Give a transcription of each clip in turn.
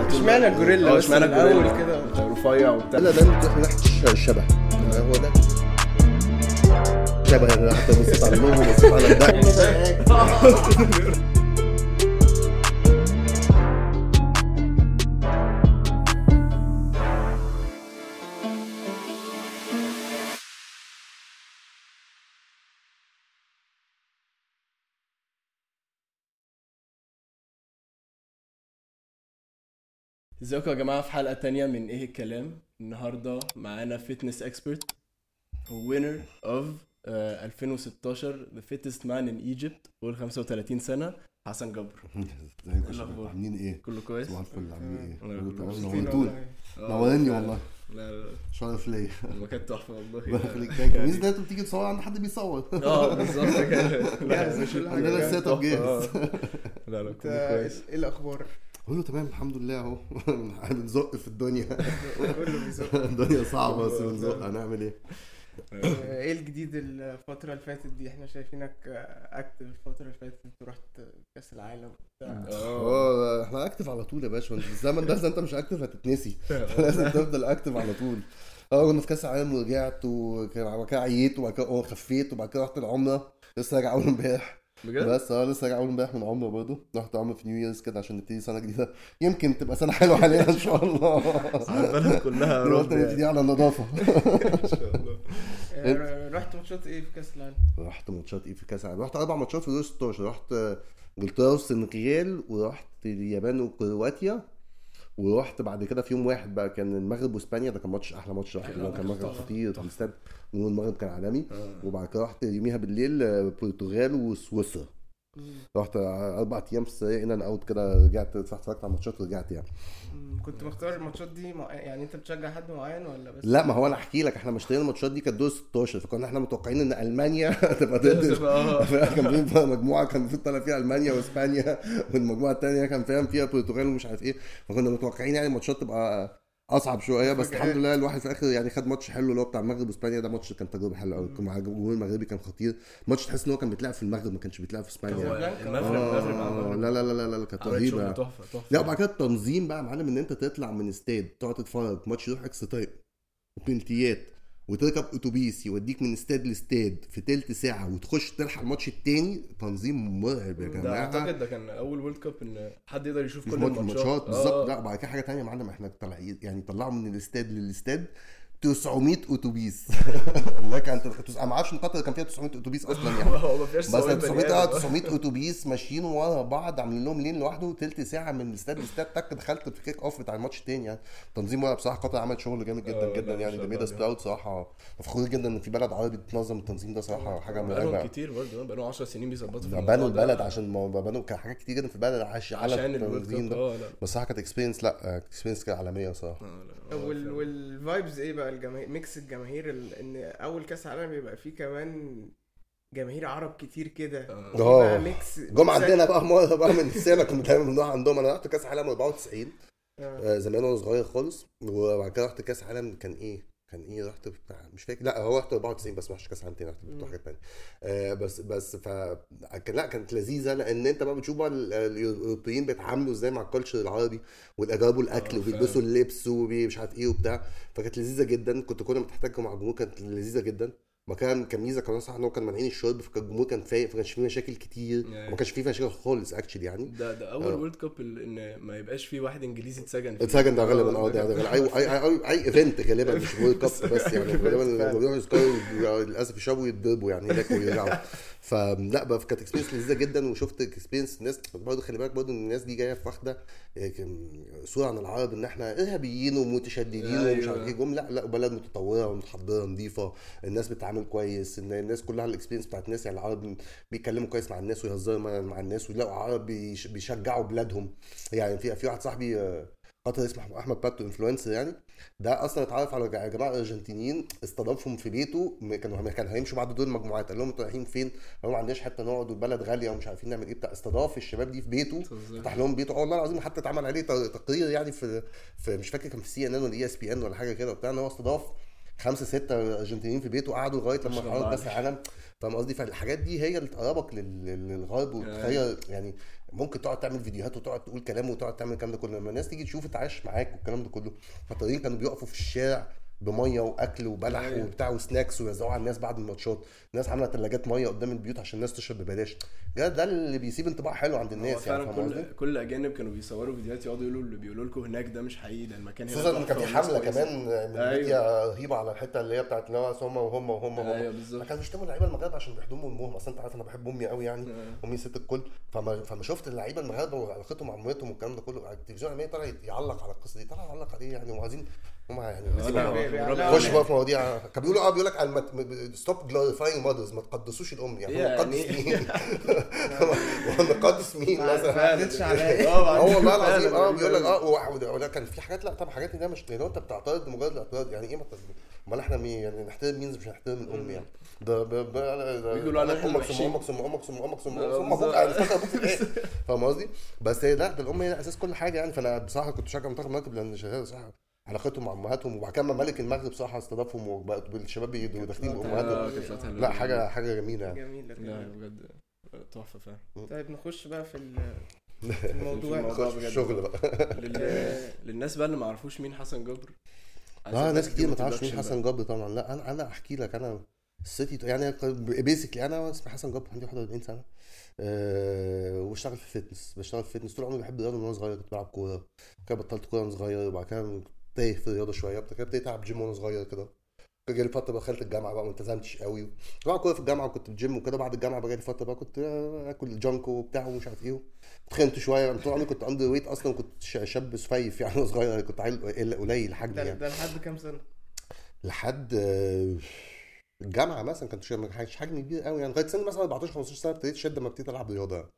اشمعنى الجوريلا اه بس اشمعنى من الأول الجوريلا كده؟ رفيع وبتاع لا ده انت ريحه الشبه هو ده شبه انا حتى بصيت على اللوجو بصيت على الدقن ازيكم يا جماعه في حلقه تانية من ايه الكلام النهارده معانا فيتنس اكسبرت وينر اوف 2016 ذا فيتست مان ان ايجيبت فوق 35 سنه حسن جبر ازيكم يا الأخبار؟ شباب عاملين ايه؟ كله كويس صباح الفل عاملين ايه؟ الله كله يخليك. تمام مبسوطين نورتوني والله. آه، نورني فعلا. والله لا لا شرف ليا المكان تحفه والله الله يخليك ثانك يو ميزة انت بتيجي تصور عند حد بيصور اه بالظبط كده لا جاهز مش كل حاجة عندنا جاهز. السيت اب تحفة، جاهز آه. لا لا انت كله كويس ايه الاخبار؟ كله تمام الحمد لله اهو بنزق في الدنيا كله بيزق الدنيا صعبة بس بنزق هنعمل ايه؟ ايه الجديد الفترة اللي فاتت دي؟ احنا شايفينك اكتف الفترة اللي فاتت انت رحت كاس العالم وبتاع اه اه احنا اكتف على طول يا باشا انت الزمن ده اذا انت مش اكتف هتتنسي لازم تفضل اكتف على طول اه كنا في كاس العالم ورجعت وكان بعد كده عييت وبعد كده اه خفيت وبعد كده رحت العمره لسه راجع اول امبارح بجد؟ بس اه لسه راجع اول امبارح من عمره برضه رحت عمره في نيو ييرز كده عشان نبتدي سنه جديده يمكن تبقى سنه حلوه علينا ان شاء الله البلد كلها يا رب دلوقتي يعني. نبتدي على النظافه ان شاء الله اه، رحت ماتشات ايه في كاس العالم؟ رحت ماتشات ايه في كاس العالم رحت اربع ماتشات في دور 16 رحت انجلترا والسنغال ورحت اليابان وكرواتيا ورحت بعد كده في يوم واحد بقى كان المغرب واسبانيا ده كان ماتش احلى ماتش رحت أيوة، كان المغرب تحفة. خطير في الاستاد والمغرب كان عالمي آه. وبعد كده رحت يوميها بالليل آه، البرتغال وسويسرا رحت اربع ايام في ان اند اوت كده رجعت اتفرجت على الماتشات ورجعت يعني مم، كنت مختار الماتشات دي مع... يعني انت بتشجع حد معين ولا بس؟ لا ما هو انا احكي لك احنا مشترين الماتشات دي كانت دور 16 فكنا احنا متوقعين ان المانيا هتبقى ضد اه كان في مجموعه كان المفروض طالع فيها المانيا واسبانيا والمجموعه الثانيه كان فاهم فيها البرتغال ومش عارف ايه فكنا متوقعين يعني الماتشات تبقى اصعب شويه بس مفاجآت. الحمد لله الواحد في الاخر يعني خد ماتش حلو اللي هو بتاع المغرب واسبانيا ده ماتش كان تجربه حلوه قوي مع الجمهور المغربي كان خطير ماتش تحس ان هو كان بيتلعب في المغرب ما كانش بيتلعب في هو اسبانيا كازابلانكا. المغرب المغرب مع آه، المغرب لا لا لا لا لا كانت عملت شغل رهيبه تحفه تحفه لا وبعد كده التنظيم بقى يا معلم ان انت تطلع من استاد تقعد تتفرج ماتش يروح اكسترا تايم وبنالتيات وتركب اتوبيس يوديك من استاد لاستاد في تلت ساعه وتخش تلحق الماتش التاني تنظيم مرعب يا ده جماعه اعتقد ده كان اول وورلد كاب ان حد يقدر يشوف مش كل ماتش الماتشات ماتشات بالظبط آه. لا وبعد كده حاجه تانية يا معلم احنا طلع يعني طلعوا من الاستاد للاستاد 900 اتوبيس لك انت انا ما اعرفش ان قطر كان فيها 900 اتوبيس اصلا يعني هو ما فيهاش بس سواق 900 بني اه آدم. 900 اتوبيس ماشيين ورا بعض عاملين لهم لين لوحده تلت ساعه من الاستاد لاستاد تك دخلت في كيك اوف بتاع الماتش التاني يعني تنظيم ورا بصراحه قطر عمل شغل جامد آه، جدا لا، جدا ما يعني شاء ده ميد الله اس براود صراحه فخور جدا ان في بلد عربي بتنظم التنظيم ده صراحه حاجه بقالهم مرعبه كتير برضه بقالهم 10 سنين بيظبطوا في بنوا الموضوع ده. البلد عشان ما بنوا كان حاجات كتير جدا في البلد عاش على عشان الورلد التنظيم كاب ده اه لا بس صراحه كانت اكسبيرينس لا اكسبيرينس كانت عالميه صراحه آه، لا، هو وال... فعلا. والفايبز ايه بقى الجماهير ميكس الجماهير ال... ان اول كاس عالم يبقى فيه كمان جماهير عرب كتير كده آه. في آه. بقى ميكس جم عندنا بقى مره بقى من السنه كنا دايما بنروح عندهم انا رحت كاس عالم 94 آه. آه، زمان وانا صغير خالص وبعد كده رحت كاس عالم كان ايه كان ايه رحت بتاع مش فاكر لا هو رحت 94 بس ما رحتش كاس عالم تاني رحت مم. بتوع حاجات تانية آه بس بس ف كان لا كانت لذيذه لان انت بقى بتشوف بقى ال- الاوروبيين بيتعاملوا ازاي مع الكالتشر العربي ويجربوا الاكل آه، وبيلبسوا فعلا. اللبس ومش عارف ايه وبتاع فكانت لذيذه جدا كنت كل ما تحتاج مع الجمهور كانت لذيذه جدا ما كان كان ميزه كمان صح ان هو كان مانعين الشرب فكان الجمهور كان فايق فما كانش فيه مشاكل كتير يعني. ما كانش فيه مشاكل خالص اكشلي يعني ده ده اول آه. وورلد كاب ال- ان ما يبقاش فيه واحد انجليزي اتسجن فيه. اتسجن ده غالبا اه ده ده غالبا اي اي اي اي ايفنت غالبا مش وورلد كاب بس يعني غالبا لما بيروحوا يسكروا للاسف يشربوا يتضربوا يعني هناك ويرجعوا فلا بقى كانت اكسبيرينس لذيذه جدا وشفت اكسبيرينس الناس برضه خلي بالك برضه ان الناس دي جايه في واخده صوره عن العرب ان احنا ارهابيين ومتشددين ومش أيوة. عارف ايه جم لا لا بلد متطوره ومتحضره نظيفه الناس بتتعامل كويس ان الناس كلها الاكسبيرينس بتاعت الناس يعني العرب بيتكلموا كويس مع الناس ويهزروا مع مع الناس ويلاقوا عرب بيش- بيشجعوا بلادهم يعني في في واحد صاحبي آه، قطر اسمه احمد باتو انفلونسر يعني ده اصلا اتعرف على جا- جماعه ارجنتينيين استضافهم في بيته م- كانوا كان هيمشوا بعد دول مجموعات قال لهم انتوا رايحين فين؟ قالوا لهم ما عندناش حته نقعد والبلد غاليه ومش عارفين نعمل ايه بتاع استضاف الشباب دي في بيته فتح لهم بيته اه والله العظيم حتى اتعمل عليه ت- تقرير يعني في, في مش فاكر كان في سي ان ان ولا اي اس بي ان ولا حاجه كده وبتاع ان هو استضاف خمسه سته ارجنتينيين في بيته قعدوا لغايه لما ما شاء الله حضروا كاس عليك. العالم فاهم قصدي فالحاجات دي هي اللي تقربك لل- لل- للغرب وتخيل يعني ممكن تقعد تعمل فيديوهات وتقعد تقول كلام وتقعد تعمل الكلام ده كله لما الناس تيجي تشوف تعايش معاك والكلام ده كله فالطيارين كانوا بيقفوا في الشارع بميه واكل وبلح أيوة. وبتاع وسناكس ويوزعوها على الناس بعد الماتشات الناس عامله ثلاجات ميه قدام البيوت عشان الناس تشرب ببلاش ده ده اللي بيسيب انطباع حلو عند هو الناس يعني فعلا فاهم قصدي؟ كل كل الاجانب كانوا بيصوروا فيديوهات يقعدوا يقولوا اللي بيقولوا لكم هناك ده مش حقيقي ده المكان هنا خصوصا ان كان تحفة في والناس حمله كويسة. كمان من أيوة. الميديا رهيبه على الحته اللي هي بتاعت اللي هو هم وهم وهم وهم ايوه بالظبط كانوا بيشتموا اللعيبه المغاربه عشان بيحضنوا امهم اصلا انت عارف انا بحب امي قوي يعني آه. امي ست الكل فما فما شفت اللعيبه المغاربه وعلاقتهم مع امهاتهم والكلام ده كله على التلفزيون الالماني طلع يعلق على القصه دي طلع يعلق عليه يعني وعايزين هم يعني آه، لا، هو- بي- هو بيعلقوا رابع خش عليه. بقى في مواضيع كان بيقولوا اه بيقول لك ستوب جلوريفاينج ماذرز ما تقدسوش الام يعني هو يعني- مقدس مين؟ هو مقدس مين ما مثلا؟ عدتش عليا اه اه بعدين والله فعلا العظيم اه غريبة بيقول لك أوي. اه وواحد- ولا كان في حاجات لا طبعا حاجات ده مش لو انت بتعترض مجرد الاعتراض يعني ايه ما ت- امال احنا مين يعني نحترم مين مش هنحترم الام يعني ده ب- ب- ده- بيقولوا على احنا امك ثم وحشين. امك ثم امك ثم امك ثم آه، ثم ابوك بالظبط. يعني فاكر ابوك في الاخر فاهم قصدي؟ بس هي لا ده الام هي اساس كل حاجه يعني فانا بصراحه كنت بشجع منتخب المغرب لان شغال صح علاقتهم مع امهاتهم وبعد كده لما ملك المغرب صراحه استضافهم وبقوا الشباب بيجوا داخلين آه، بامهاتهم كانت فترة حلوة لا جدا. حاجه حاجه جميله يعني جميلة لا جميلة. بجد تحفه فعلا طيب نخش بقى في ال- في في الموضوع الموضوع. خش في بجد. الشغل بقى لل... للناس بقى اللي ما عرفوش مين حسن جبر اه ناس كتير ما تعرفش مين introduction حسن جبر طبعا لا انا انا احكي لك انا السيتي يعني بيسكلي انا اسمي حسن جبر عندي 41 سنه أه واشتغل في الفتنس بشتغل في الفتنس طول عمري بحب الرياضه من وانا صغير كنت بلعب كوره كده بطلت كوره وانا صغير وبعد كده كنت تايه في الرياضه شويه بعد كده ابتديت العب جيم وانا صغير كده كان جالي فتره دخلت الجامعه بقى ما التزمتش قوي كنت بلعب كوره في الجامعه وكنت في جيم وكده بعد الجامعه بقى جالي فتره بقى كنت اكل جانك وبتاع ومش عارف ايه تخنت شويه انا طول عمري كنت اندر ويت اصلا كنت ش- شاب سفيف يعني وانا صغير كنت عيل قليل حجمي ده يعني ده لحد كام سنة؟ لحد آه، الجامعه مثلا كنت شا- ما كانش حجم كبير قوي يعني لغايه سن مثلا 14 15 سنه ابتديت شد لما ابتديت العب رياضه يعني.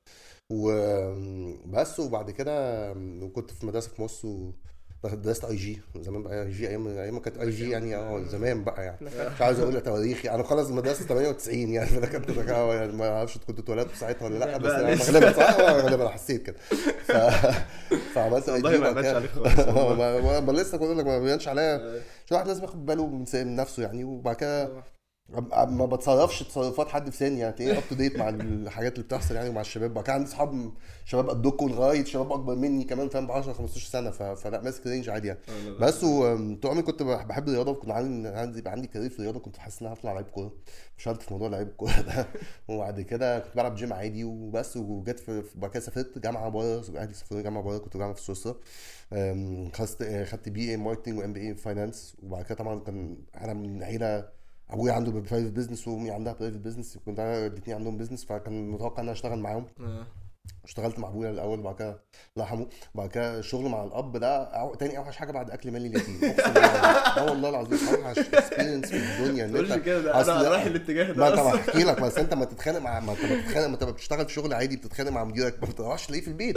وبس وبعد كده كنت في مدرسه في مصر و درست اي جي زمان بقى اي جي ايام ايام ما كانت اي جي يعني اه زمان بقى يعني احنا فاهم. مش عايز اقول تواريخي انا مخلص المدرسه 98 يعني فده كنت ده يعني ما اعرفش كنت اتولدت ساعتها ولا لا لا، بس لا، أنا لسه. غالبا صح آه، غالبا انا حسيت كده ف... فعملت اي والله جي ما وبعد يبانش كده- عليك خالص آه، والله. ما ما- ما لسه بقول لك ما بيبانش عليا آه، عشان الواحد لازم ياخد باله من من نفسه يعني وبعد كده طبعا. أب- ما بتصرفش تصرفات حد في سني يعني تلاقيه اب تو ديت مع الحاجات اللي بتحصل يعني ومع الشباب بقى كان عندي اصحاب شباب قدكم لغايه شباب اكبر مني كمان فاهم ب 10 15 سنه ف- فلا ماسك رينج عادي يعني آه، لا، لا. بس وطول عمري كنت بح- بحب الرياضه وكنت عندي عندي يبقى عندي كارير في الرياضه كنت حاسس ان انا هطلع لعيب كوره فشلت في موضوع لعيب الكوره ده وبعد كده كنت بلعب جيم عادي وبس وجت في في- بعد كده سافرت جامعه بره اهلي سافروني جامعه بره كنت جامعه في سويسرا أم، خدت خدت بي اي ماركتنج وام بي اي فاينانس وبعد كده طبعا كان انا من عيله ابويا عنده برايفت بزنس وامي عندها برايفت بزنس كنت انا الاثنين عندهم بزنس فكان متوقع ان انا اشتغل معاهم آه. اشتغلت مع ابويا الاول بعد كده الله يرحمه بعد كده الشغل مع الاب ده أو... تاني اوحش حاجه بعد اكل مالي اليتيم اقسم بالله اه والله العظيم اوحش اكسبيرينس في الدنيا ان تقولش انت كده ده أصل- انا رايح الاتجاه ما ده طب اصلا احكي لك بس انت ما تتخانق مع ما انت بتتخانق ما انت بتشتغل في شغل عادي بتتخانق مع مديرك ما بتروحش تلاقيه في البيت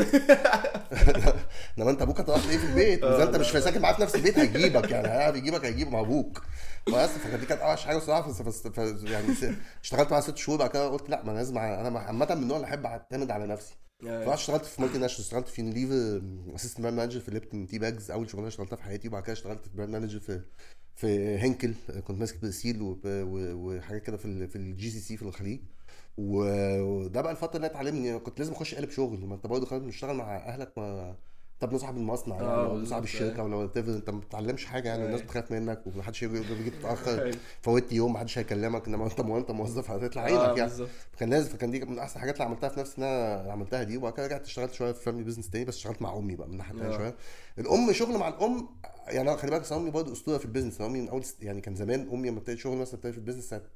انما انت ابوك هتروح تلاقيه في البيت اه، اذا انت لا، مش لا. ساكن معاه في نفس البيت هيجيبك يعني هيعرف يجيبك هيجيب مع ابوك بس فدي كانت اوحش حاجه بصراحه فس- فس- ف- يعني س- اشتغلت معاه ست شهور بعد كده قلت لا ما انا لازم انا عامه من النوع اللي احب اعتمد على نفسي آه. فرحت اشتغلت في مالتي ناشونال اشتغلت في يونيليفر اسيستنت براند مانجر في ليبتون تي باجز اول شغلانه اشتغلتها في حياتي وبعد كده اشتغلت في براند مانجر في في هنكل كنت ماسك برسيل وب- و- وحاجات كده في ال- في الجي سي سي في الخليج و- وده بقى الفتره اللي اتعلمني كنت لازم اخش قالب شغل ما انت برضه خلاص بتشتغل مع اهلك ما انت ابن صاحب المصنع يعني اه، او ابن بالظبط، صاحب الشركه ايوه. ولا وات انت ما بتتعلمش حاجه يعني ايوه. الناس بتخاف منك ومحدش يجي يجي متاخر أيوة. فوتت يوم محدش هيكلمك انما انت انت موظف هتطلع اه عينك يعني بالظبط فكان لازم فكان دي من احسن الحاجات اللي عملتها في نفسي ان انا عملتها دي وبعد كده رجعت اشتغلت شويه في فاميلي بزنس تاني بس اشتغلت مع امي بقى من ناحيه تانيه اه. شويه الام شغل مع الام يعني أنا خلي بالك أصل امي برضه اسطوره في البيزنس أنا امي من اول ست- يعني كان زمان امي لما ابتدت شغل مثلا ابتدت في البيزنس سنه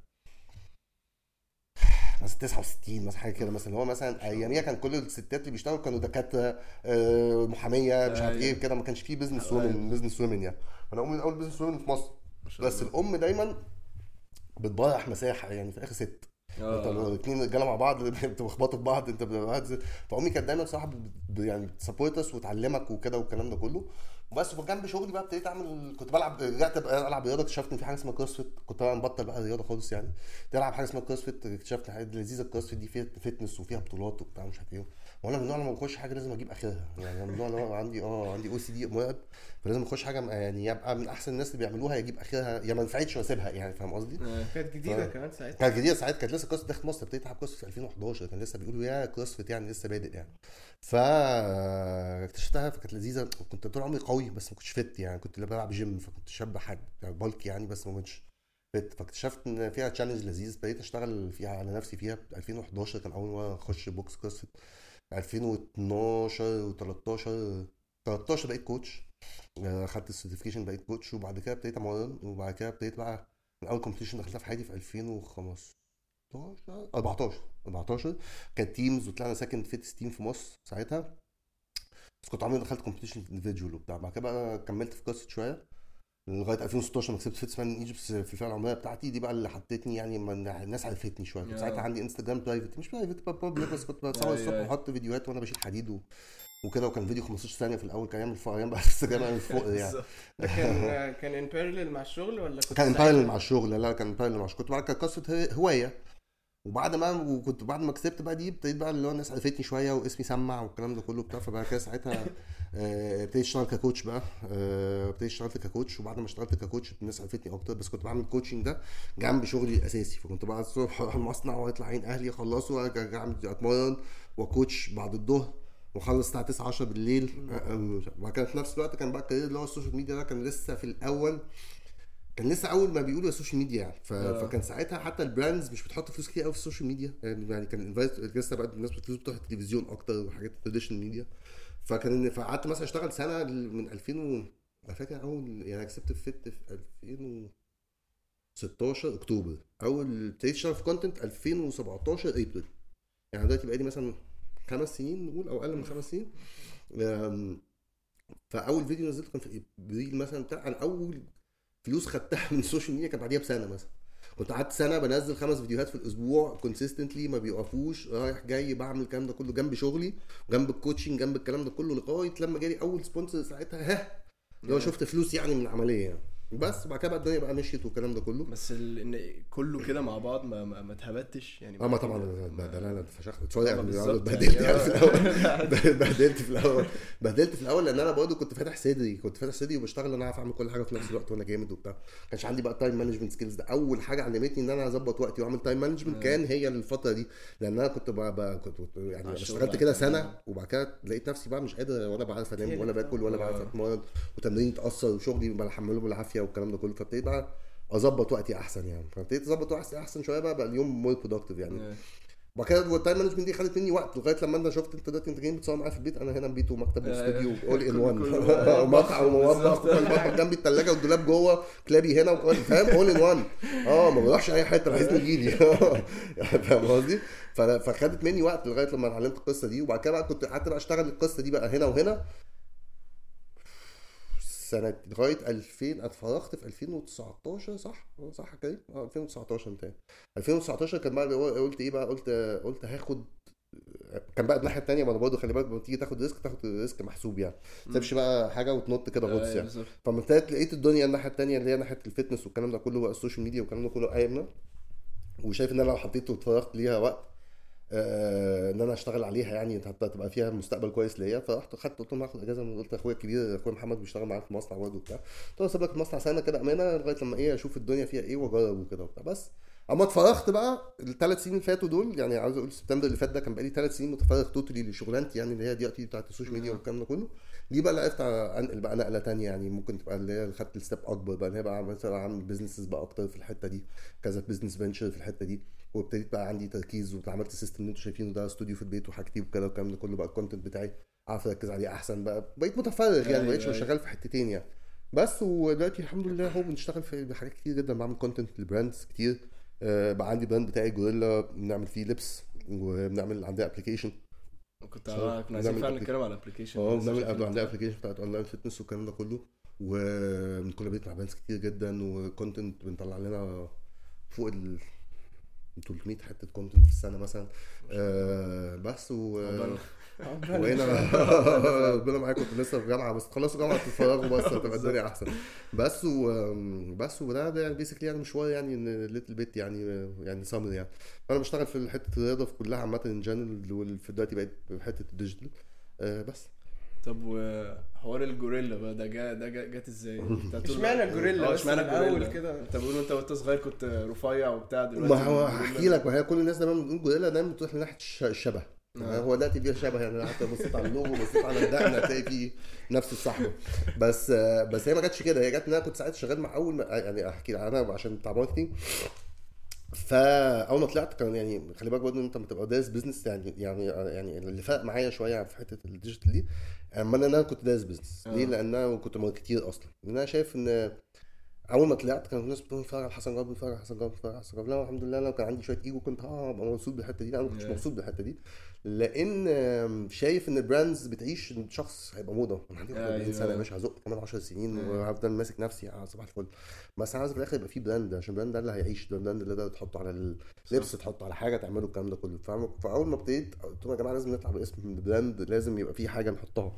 مثلا 69 مثلا حاجه كده مثلا هو مثلا اياميها كان كل الستات اللي بيشتغلوا كانوا دكاتره آه، محاميه مش عارف ايه ايوه. كده ما كانش فيه بيزنس ايوه. وومن بيزنس وومن يعني فانا امي من اول بيزنس وومن في مصر ما شاء بس الله. الام دايما بتبرح مساحه يعني في الاخر ست انت اه لو الاثنين رجاله مع بعض بتخبطوا في بعض انت بتبقى فامي كانت دايما صراحه ب- يعني بتسبورت اس وتعلمك وكده والكلام ده كله بس وجنب شغلي بقى ابتديت اعمل كنت بلعب رجعت ابقى العب رياضه اكتشفت ان في حاجه اسمها كروسفيت كنت بقى مبطل بقى رياضه خالص يعني كنت العب حاجه اسمها كروسفيت اكتشفت حاجه لذيذه الكروسفيت دي فيها فتنس وفيها بطولات وبتاع مش عارف ايه وانا من النوع لما بخش حاجه لازم اجيب اخرها يعني من النوع اللي هو عندي اه عندي او سي دي مرعب فلازم اخش حاجه يعني يبقى من احسن الناس اللي بيعملوها يجيب اخرها يا ما نفعتش واسيبها يعني فاهم قصدي؟ آه. كانت جديده ف- كمان ساعتها كانت جديده ساعات كانت لسه كروس داخل مصر ابتديت العب كروس في 2011 كان لسه بيقولوا يا كروسفيت يعني لسه بادئ يعني فاكتشفتها فكانت لذيذه كنت طول عمري قوي بس ما كنتش فت يعني كنت اللي بلعب جيم فكنت شاب حد يعني بالك يعني بس ما كنتش فت فاكتشفت ان فيها تشالنج لذيذ ابتديت اشتغل فيها على نفسي فيها 2011 كان اول مره اخش بوكس كروسفيت 2012 و13 13 بقيت كوتش آه، خدت السيرتيفيكيشن بقيت كوتش وبعد كده ابتديت امرن وبعد كده ابتديت بقى من اول كومبيتيشن دخلتها في حياتي في 2015 14 14 كان تيمز وطلعنا سكند فيتس تيم في مصر ساعتها بس كنت عمري ما دخلت كومبيتيشن اندفيدجوال وبتاع بعد كده بقى كملت في كاست شويه لغايه 2016 ما كسبت فيتس مان ايجيبت في الفئه العمريه بتاعتي دي بقى اللي حطتني يعني ما الناس عرفتني شويه كنت يا. ساعتها عندي انستجرام برايفت مش برايفت بقى بابليك بس كنت بصور أي- الصبح أي. واحط فيديوهات وانا بشيل حديد و... وكده وكان فيديو 15 ثانيه في الاول كان يعمل فوق ايام بقى انستجرام يعمل فوق يعني بالظبط. ده كان كان ان بارلل مع الشغل ولا كنت كان ساعتها- بارلل مع الشغل لا لا كان بارلل مع الشغل كنت بعد كده قصه هوايه وبعد ما وكنت بعد ما كسبت بقى دي ابتديت بقى اللي هو الناس عرفتني شويه واسمي سمع والكلام ده كله بتاع فبقى كده ساعتها آه، ابتديت اشتغل ككوتش بقى آه، ابتديت اشتغلت ككوتش وبعد ما اشتغلت ككوتش الناس عرفتني اكتر بس كنت بعمل كوتشنج ده جنب شغلي الاساسي فكنت بقى الصبح اروح المصنع واطلع عين اهلي اخلصه وارجع اعمل اتمرن وكوتش بعد الظهر واخلص الساعه 9 10 بالليل آه، آه، وبعد كده في نفس الوقت كان بقى الكارير اللي هو السوشيال ميديا ده كان لسه في الاول كان لسه اول ما بيقولوا السوشيال ميديا يعني ف... آه. فكان ساعتها حتى البراندز مش بتحط فلوس كتير قوي في السوشيال ميديا يعني يعني كان الانفايت لسه بقى الناس بتفلوس بتروح التلفزيون اكتر وحاجات تراديشنال ميديا فكان فقعدت مثلا اشتغل سنه من 2000 و... انا فاكر اول يعني كسبت في فت في 2016 اكتوبر اول ابتديت اشتغل في كونتنت 2017 ابريل يعني دلوقتي بقى لي مثلا خمس سنين نقول او اقل من خمس سنين أم، فاول فيديو نزلته كان في ابريل مثلا بتاع انا اول فلوس خدتها من السوشيال ميديا كان بعديها بسنه مثلا كنت قعدت سنه بنزل خمس فيديوهات في الاسبوع كونسيستنتلي ما بيوقفوش رايح جاي بعمل الكلام ده كله جنب شغلي جنب الكوتشنج جنب الكلام ده كله لغايه لما جالي اول سبونسر ساعتها ها اللي هو شفت فلوس يعني من العمليه يعني بس وبعد كده بقى الدنيا بقى مشيت والكلام ده كله بس ال... ان كله كده مع بعض ما ما, ما اتهبتش يعني اه ما طبعا ده ده- ده لا لا ده فشخت سوري آه، يعني بالظبط اتبهدلت يعني، يعني في آه. الاول بهدلت في الاول بهدلت في الاول لان انا برضه كنت فاتح صدري كنت فاتح صدري وبشتغل انا عارف اعمل كل حاجه في نفس الوقت وانا جامد وبتاع ما كانش عندي بقى تايم مانجمنت سكيلز ده اول حاجه علمتني ان انا اظبط وقتي واعمل تايم مانجمنت كان هي الفتره دي لان انا كنت بقى, بقى كنت كنت يعني مع أنا الشغل اشتغلت بقى كده كمان. سنه وبعد كده لقيت نفسي بقى مش قادر ولا بعرف انام ولا تهلك. باكل ولا بعرف آه. اتمرن وتمريني اتاثر وشغلي بحمله بالعافيه والكلام ده كله فابتديت بقى اظبط وقتي احسن يعني فابتديت اظبط وقتي احسن شويه بقى بقى اليوم مور برودكتيف يعني آه. وبعد كده التايم مانجمنت دي خدت مني وقت لغايه لما انت شفت انت دلوقتي انت جاي بتصور معايا في البيت انا هنا بيت ومكتب آه، واستوديو اول ان كله- وان كله- مطعم ومطبخ بالظبط. المطبخ جنبي الثلاجه والدولاب جوه كلابي هنا وكل- فاهم اول ان وان اه ما بروحش اي حته عايزني يجي لي يعني فاهم قصدي؟ ف- فخدت مني وقت لغايه لما اتعلمت القصه دي وبعد كده بقى كنت قعدت بقى اشتغل القصه دي بقى هنا وهنا سنة لغاية 2000 اتفرغت في 2019 صح؟ هو صح كده؟ اه 2019 متهيألي 2019 كان بقى قلت ايه بقى قلت قلت هاخد كان بقى الناحيه الثانيه ما انا برضه خلي بالك لما تيجي تاخد ريسك تاخد ريسك محسوب يعني ما تسيبش بقى حاجه وتنط كده غطس آه، يعني بالظبط. فما ابتديت لقيت الدنيا الناحيه الثانيه اللي هي ناحيه الفتنس والكلام ده كله بقى السوشيال ميديا والكلام ده كله قايمه وشايف ان انا لو حطيت واتفرغت ليها وقت آه ان انا اشتغل عليها يعني حتى تبقى فيها مستقبل كويس ليا فرحت خدت قلت لهم هاخد اجازه من قلت لاخويا الكبير اخويا محمد بيشتغل معايا في المصنع برضه وبتاع قلت له سيب لك المصنع سنه كده امانه لغايه لما ايه اشوف الدنيا فيها ايه واجرب وكده وبتاع بس اما اتفرغت بقى الثلاث سنين اللي فاتوا دول يعني عاوز اقول سبتمبر اللي فات ده كان بقالي ثلاث سنين متفرغ توتالي لشغلانتي يعني اللي هي دلوقتي بتاعت السوشيال ميديا والكلام ده كله دي بقى عرفت انقل بقى نقله تانية يعني ممكن تبقى اللي هي خدت الستيب اكبر بقى اللي هي بقى مثلا اعمل بزنسز بقى اكتر في الحته دي كذا بزنس فينشر في الحته دي وابتديت بقى عندي تركيز وعملت سيستم اللي انتوا شايفينه ده استوديو في البيت وحاجتي وكده والكلام ده كله بقى الكونتنت بتاعي عارف اركز عليه احسن بقى بقيت متفرغ يعني أيوة، ما بقيتش أيوة. شغال في حتتين يعني بس ودلوقتي الحمد لله اهو بنشتغل في حاجات كتير جدا بعمل كونتنت لبراندز كتير آه، بقى عندي براند بتاعي جوريلا بنعمل فيه لبس وبنعمل عندنا ابلكيشن كنت So, كنا عايزين بنعمل فعلا applic- نتكلم على الابلكيشن اه بنعمل عندنا ابلكيشن بتاعت اونلاين فتنس والكلام ده كله وبنكولابريت مع براندز كتير جدا وكونتنت بنطلع لنا فوق ال 300 حته كونتنت في السنه مثلا آه بس و عقبال. وهنا ربنا معاك كنت لسه في جامعه بس تخلصوا جامعه تتفرجوا بس هتبقى الدنيا احسن بس و بس وده ده يعني بيسكلي يعني مشوار يعني ان ليتل بيت يعني يعني سامر يعني فانا بشتغل في حته الرياضه في كلها عامه ان جنرال وفي دلوقتي بقيت في حته الديجيتال آه، بس طب وحوار الجوريلا بقى ده جا ده جا جت ازاي؟ انت طول- اشمعنى الجوريلا اه بس اشمعنى من الأول الجوريلا كده؟ انت بقول انت وانت صغير كنت رفيع وبتاع دلوقتي ما هو الجوريلا- هحكي لك ما هي كل الناس دايما بتقول جوريلا دايما بتروح لناحيه الش- الشبه آه. هو دلوقتي فيه شبه يعني حتى بصيت على اللوجو بصيت على الدقن هتلاقي فيه نفس الصحبه بس بس هي ما جاتش كده هي جت ان انا كنت ساعتها شغال مع اول ما يعني احكي لك انا عشان بتاع ماركتنج فاول ما طلعت كان يعني خلي بالك برضه ان انت لما تبقى دارس بزنس يعني يعني يعني اللي فرق معايا شويه في حته الديجيتال دي اما انا انا كنت دارس بزنس ليه؟ آه. لان انا كنت ماركتير اصلا لان انا شايف ان اول ما طلعت كان الناس بتقول اتفرج على حسن جابر اتفرج على حسن جابر اتفرج على حسن جابر لا الحمد لله لو كان عندي شويه ايجو كنت اه ابقى مبسوط بالحته دي لا انا ما كنتش Yeah. مبسوط بالحته دي لان آم، شايف ان البراندز بتعيش ان الشخص هيبقى موضه انا عندي 41 أيوة. سنه يا باشا هزق كمان 10 سنين أيوة. وهفضل ماسك نفسي على صباح الفل بس انا عايز في الاخر يبقى في براند عشان البراند ده اللي هيعيش ده البراند اللي تقدر تحطه على اللبس تحطه على حاجه تعمله الكلام ده كله فاهم فاول ما ابتديت قلت لهم يا جماعه لازم نطلع باسم البراند لازم يبقى في حاجه نحطها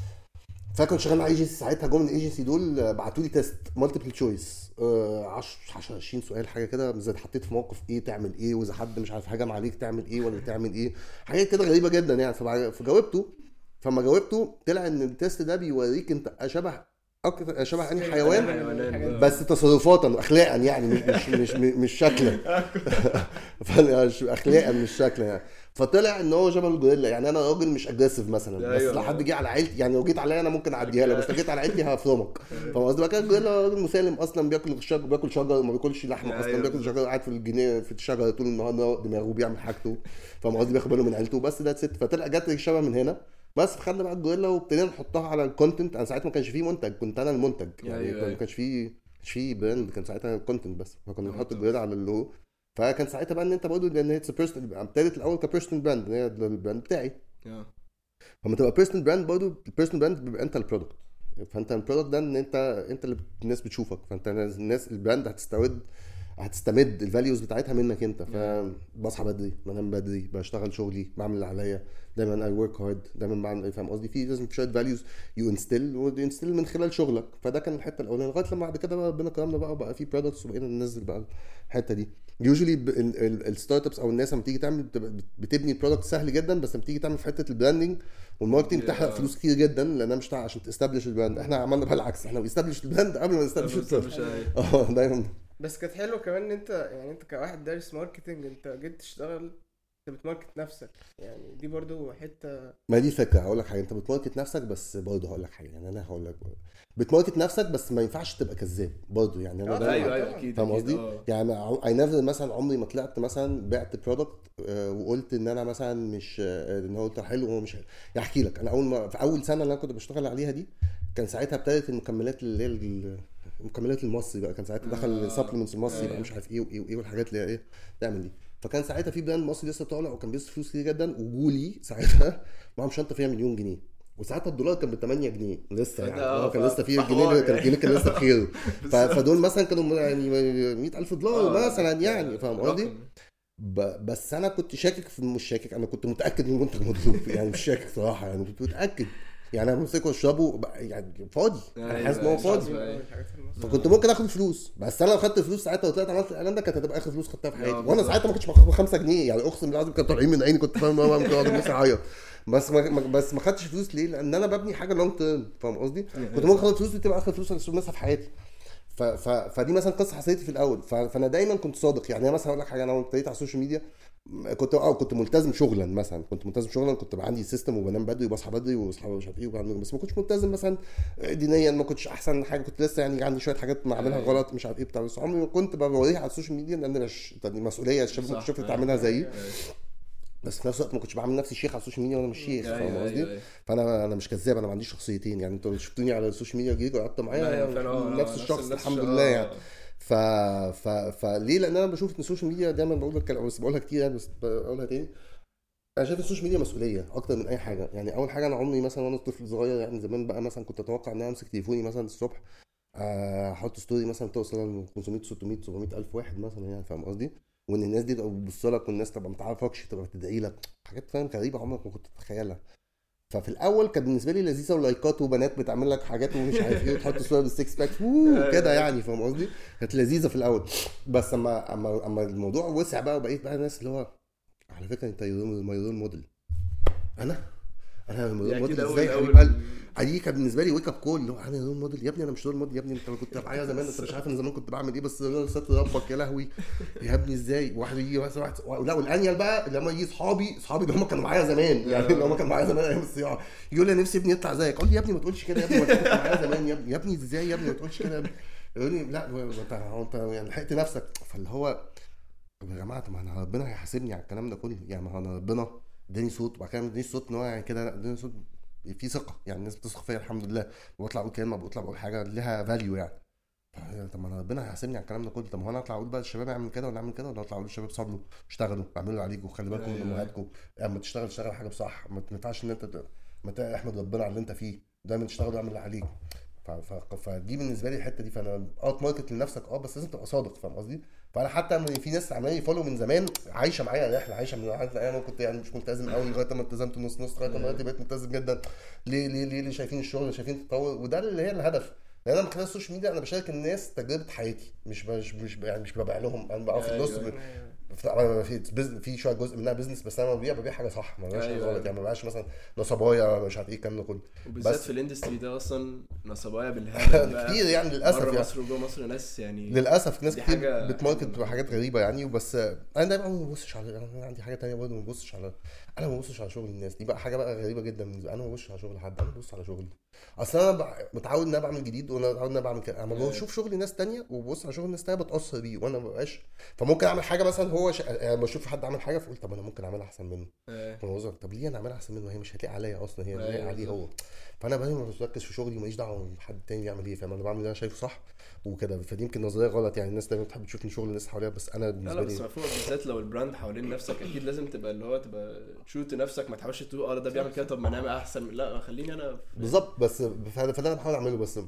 فكنت شغال مع ايجنسي ساعتها جم من الايجنسي دول بعتوا لي تيست مالتيبل تشويس 10 10 20 سؤال حاجه كده اذا اتحطيت في موقف ايه تعمل ايه واذا حد مش عارف هجم عليك تعمل ايه ولا تعمل ايه حاجات كده غريبه جدا يعني فبع- فجاوبته فلما جاوبته طلع ان التيست ده بيوريك انت اشبه اكتر شبه انهي حيوان حيوانات بس تصرفاتا واخلاقا يعني مش مش مش مش, مش شكلا فأنا مش- اخلاقا مش شكلا يعني فطلع ان هو شبه الجوريلا يعني انا راجل مش اجريسيف مثلا بس أيوة. لو حد جه على عيلتي يعني لو جيت عليا انا ممكن اعديها لك بس لو جيت على عيلتي هفرمك فاهم قصدي بقى كده الجوريلا راجل مسالم اصلا بياكل شجر بياكل شجر وما بياكلش لحمه اصلا أيوة. بياكل شجر قاعد في الجنيه في الشجره طول النهار نروق دماغه بيعمل حاجته فاهم قصدي بياخد باله من عيلته بس ده ست فطلع جت الشبه من هنا بس خدنا بقى الجوريلا وابتدينا نحطها على الكونتنت انا ساعتها ما كانش فيه منتج كنت انا المنتج يعني أيوة، ما أيوة. كانش فيه كانش فيه براند كان ساعتها كونتنت بس فكنا آه، بنحط طب. الجوريلا على اللوجو فكان ساعتها بقى ان انت برضه لان هي بيرسونال ابتدت الاول كبيرسونال براند هي البراند بتاعي آه. فلما تبقى بيرسونال براند برضه البيرسونال براند بيبقى انت البرودكت فانت البرودكت ده ان انت انت اللي الناس بتشوفك فانت الناس البراند هتستورد هتستمد الفاليوز بتاعتها منك انت فبصحى بدري بنام بدري بشتغل شغلي بعمل اللي عليا دايما اي ورك هارد دايما بعمل فاهم قصدي في لازم شويه فاليوز يو انستل وانستل من خلال شغلك فده كان الحته الاولانيه لغايه لما بعد كده بقى ربنا كرمنا بقى وبقى في برودكتس وبقينا ننزل بقى الحته دي يوجولي الستارت ابس او الناس لما تيجي تعمل بتبقى- بتبني برودكت سهل جدا بس لما تيجي تعمل في حته البراندنج والماركتنج Yeah. بتحرق فلوس كتير جدا لانها مش عشان تستبلش البراند احنا عملنا بقى العكس احنا بنستبلش البراند قبل ما نستبلش بس البراند مش عارف. اه دايما بس كانت حلوه كمان ان انت يعني انت كواحد دارس ماركتنج انت جيت تشتغل انت بتماركت نفسك يعني دي برضو حته ما دي فكره هقول لك حاجه انت بتماركت نفسك بس برضه هقول لك حاجه يعني انا هقول لك بتماركت نفسك بس ما ينفعش تبقى كذاب برضه يعني انا آه، دايما- ايوه ايوه طبعاً. اكيد فاهم أكيد، قصدي؟ آه. يعني اي نيفر مثلا عمري ما طلعت مثلا بعت برودكت وقلت ان انا مثلا مش آه، ان هو قلت حلو وهو مش حلو يعني احكي لك انا اول ما في اول سنه اللي انا كنت بشتغل عليها دي كان ساعتها ابتدت المكملات اللي هي ال- المكملات المصري بقى كان ساعتها دخل آه. سبلمنتس المصري بقى أيوة. مش عارف ايه وايه وايه والحاجات اللي هي ايه تعمل دي فكان ساعتها في براند مصري لسه طالع وكان بيصرف فلوس كتير جدا وجولي ساعتها معاهم شنطه فيها مليون جنيه وساعتها الدولار كان ب 8 جنيه لسه يعني فده- اه كان ف- لسه في فحوار الجنيه كان يعني. الجنيه كان لسه بخيره ف- بالظبط. فدول مثلا كانوا يعني 100000 دولار آه، مثلا يعني فاهم قصدي؟ رقم. ب- بس انا كنت شاكك في مش شاكك انا كنت متاكد ان المنتج مضروب يعني مش شاكك صراحه يعني كنت متاكد يعني انا بمسكه واشربه ب- يعني فاضي انا أيوة، حاسس ان هو أيوة. فاضي أيوة. من الحاجات المصرية. فكنت ممكن اخد فلوس بس انا لو خدت فلوس ساعتها وطلعت عملت الاعلان ده كانت هتبقى اخر فلوس خدتها في حياتي آه، وانا بالظبط. ساعتها ما كنتش باخد 5 جنيه يعني اقسم بالله العظيم كانوا طالعين من عيني كنت فاهم ان هو ممكن اقعد الناس اعيط بس ما ما- بس ما خدتش فلوس ليه؟ لان انا ببني حاجه لونج تيرم فاهم قصدي؟ كنت ممكن اخد فلوس دي تبقى اخر فلوس استثمرها في حياتي ف ف فدي مثلا قصه حصلت لي في الاول ف فانا دايما كنت صادق يعني انا مثلا اقول لك حاجه انا لما ابتديت على السوشيال ميديا م- كنت اه كنت ملتزم شغلا مثلا كنت ملتزم شغلا كنت بقى عندي سيستم وبنام بدري وبصحى بدري واصحى مش عارف ايه وبعمل بس ما كنتش ملتزم مثلا دينيا ما كنتش احسن حاجه كنت لسه يعني عندي شويه حاجات بعملها أيوة. غلط مش عارف ايه بتاع بس عمري ما كنت بوريها على السوشيال ميديا لان مش دي مسؤوليه الشباب صح. ممكن تشوف أيوة. تعملها زيي أيوة. بس في نفس الوقت ما كنتش بعمل نفسي شيخ على السوشيال ميديا وانا مش شيخ أيوة، فاهم أيوة، قصدي؟ أيوة. فانا انا مش كذاب انا ما عنديش شخصيتين يعني انتوا شفتوني على السوشيال ميديا جيجوا قعدت لا، معايا هي فعلا، آه، نفس الشخص نفس الحمد الشخص. لله آه. يعني ف... ف... فليه لان انا بشوف ان السوشيال ميديا دايما بقول لك بس بقولها كتير يعني بس بقولها تاني انا شايف السوشيال ميديا مسؤوليه اكتر من اي حاجه يعني اول حاجه انا عمري مثلا وانا طفل صغير يعني زمان بقى مثلا كنت اتوقع ان انا امسك تليفوني مثلا الصبح آه، احط ستوري مثلا توصل ل 500 600 700 الف واحد مثلا يعني فاهم قصدي وان الناس دي تبقى بتبص لك والناس تبقى ما تعرفكش تبقى بتدعي لك حاجات فاهم غريبه عمرك ما كنت تتخيلها ففي الاول كانت بالنسبه لي لذيذه ولايكات وبنات بتعمل لك حاجات ومش عارف ايه وتحط صوره بالسكس باك ووو كده يعني فاهم قصدي؟ كانت لذيذه في الاول بس اما اما اما الموضوع وسع بقى وبقيت بقى الناس اللي هو على فكره انت ماي رول موديل انا انا رول يعني موديل كده ازاي يا اول حبيب قلبي اول دي كان بالنسبه لي ويك اب كول اللي هو انا رول موديل يا ابني انا مش رول موديل يا ابني انت كنت معايا زمان انت مش عارف انا زمان كنت بعمل ايه بس انا ست ربك يا لهوي يا ابني ازاي واحد يجي بس واحد لا والانيل بقى لما يجي اصحابي اصحابي اللي هم كانوا معايا زمان يعني اللي هم كانوا معايا زمان ايام الصياعه يقول لي نفسي ابني يطلع زيك اقول لي يا ابني ما تقولش كده يا ابني ما انت كنت معايا زمان يا ابني يا ابني ازاي يا ابني ما تقولش كده يا ابني يقول لي لا هو انت هو انت يعني لحقت نفسك فاللي هو طب يا جماعه طب ما انا ربنا هيحاسبني على الكلام ده كله يعني ما هو انا ربنا اداني صوت وبعد كده ما ادانيش صوت ان هو يعني كده لا اداني صوت في ثقه يعني الناس بتثق فيا الحمد لله بطلع اقول كلمه بطلع بقول حاجه لها فاليو يعني ف- طب ما انا ربنا هيحاسبني على الكلام ده كله طب ما هو انا اطلع اقول بقى للشباب اعمل كده ولا اعمل كده ولا اطلع اقول للشباب صلوا اشتغلوا اعملوا اللي عليكم خلي بالكم من أيوة. امهاتكم اما تشتغل تشتغل حاجه بصح ما ينفعش ان انت ت- ما ت- احمد ربنا على اللي انت فيه دايما تشتغل واعمل اللي عليك ف- ف- فدي بالنسبه لي الحته دي فانا اه ماركت لنفسك اه بس لازم تبقى صادق فاهم قصدي؟ فانا حتى من في ناس عمالين يفولو من زمان عايشه معايا رحله عايشه من عارف انا كنت يعني مش ملتزم قوي لغايه ما التزمت نص نص لغايه ما دلوقتي بقيت ملتزم جدا ليه ليه ليه, ليه شايفين الشغل شايفين التطور وده اللي هي الهدف لان انا من خلال السوشيال ميديا انا بشارك الناس تجربه حياتي مش مش مش يعني مش ببيع لهم انا بقى في النص أيوة. ب- في في بزن- في شويه جزء منها بزنس بس انا ببيع ببيع حاجه صح ما ببيعش حاجه أيوة. غلط يعني ما ببيعش مثلا نصبايا مش عارف ايه الكلام ده كله وبالذات بس- في الاندستري ده اصلا نصبايا بالهبل بقى كتير يعني للاسف بره يعني مصر وجوه مصر ناس يعني للاسف ناس دي كتير حاجة- بتماركت بحاجات غريبه يعني وبس انا دايما ما ببصش على انا عندي حاجه تانية برضه ما ببصش على انا ما ببصش على شغل الناس دي بقى حاجه بقى غريبه جدا بالنسبة لي. انا ما ببصش على شغل حد انا ببص على شغلي اصل انا بع- متعود ان انا بعمل جديد وانا متعود ان انا بعمل كده اما أيوة. بشوف شغل ناس تانية وببص على شغل ناس تانية بتاثر بيه وانا ما ببقاش فممكن اعمل حاجه مثلا هو ش... يعني بشوف حد عمل حاجه فقلت طب انا ممكن اعملها احسن منه آه، فانا بقول طب ليه انا اعملها احسن منه هي مش هتلاقي عليا اصلا هي أيوة لاقي عليه بالظبط. هو فانا دايما بركز في شغلي وماليش دعوه بحد تاني بيعمل ايه فاهم انا بعمل اللي انا شايفه صح وكده فدي يمكن نظريه غلط يعني الناس دايما بتحب تشوف إن شغل الناس حواليها بس انا لا بالنسبه لا بس لي مفهوم بالذات لو البراند حوالين نفسك اكيد لازم تبقى اللي هو تبقى تشوت نفسك ما تحاولش تقول اه ده بيعمل كده طب ما انا احسن من- لا خليني انا في- بالظبط بس فده فده انا بحاول اعمله بس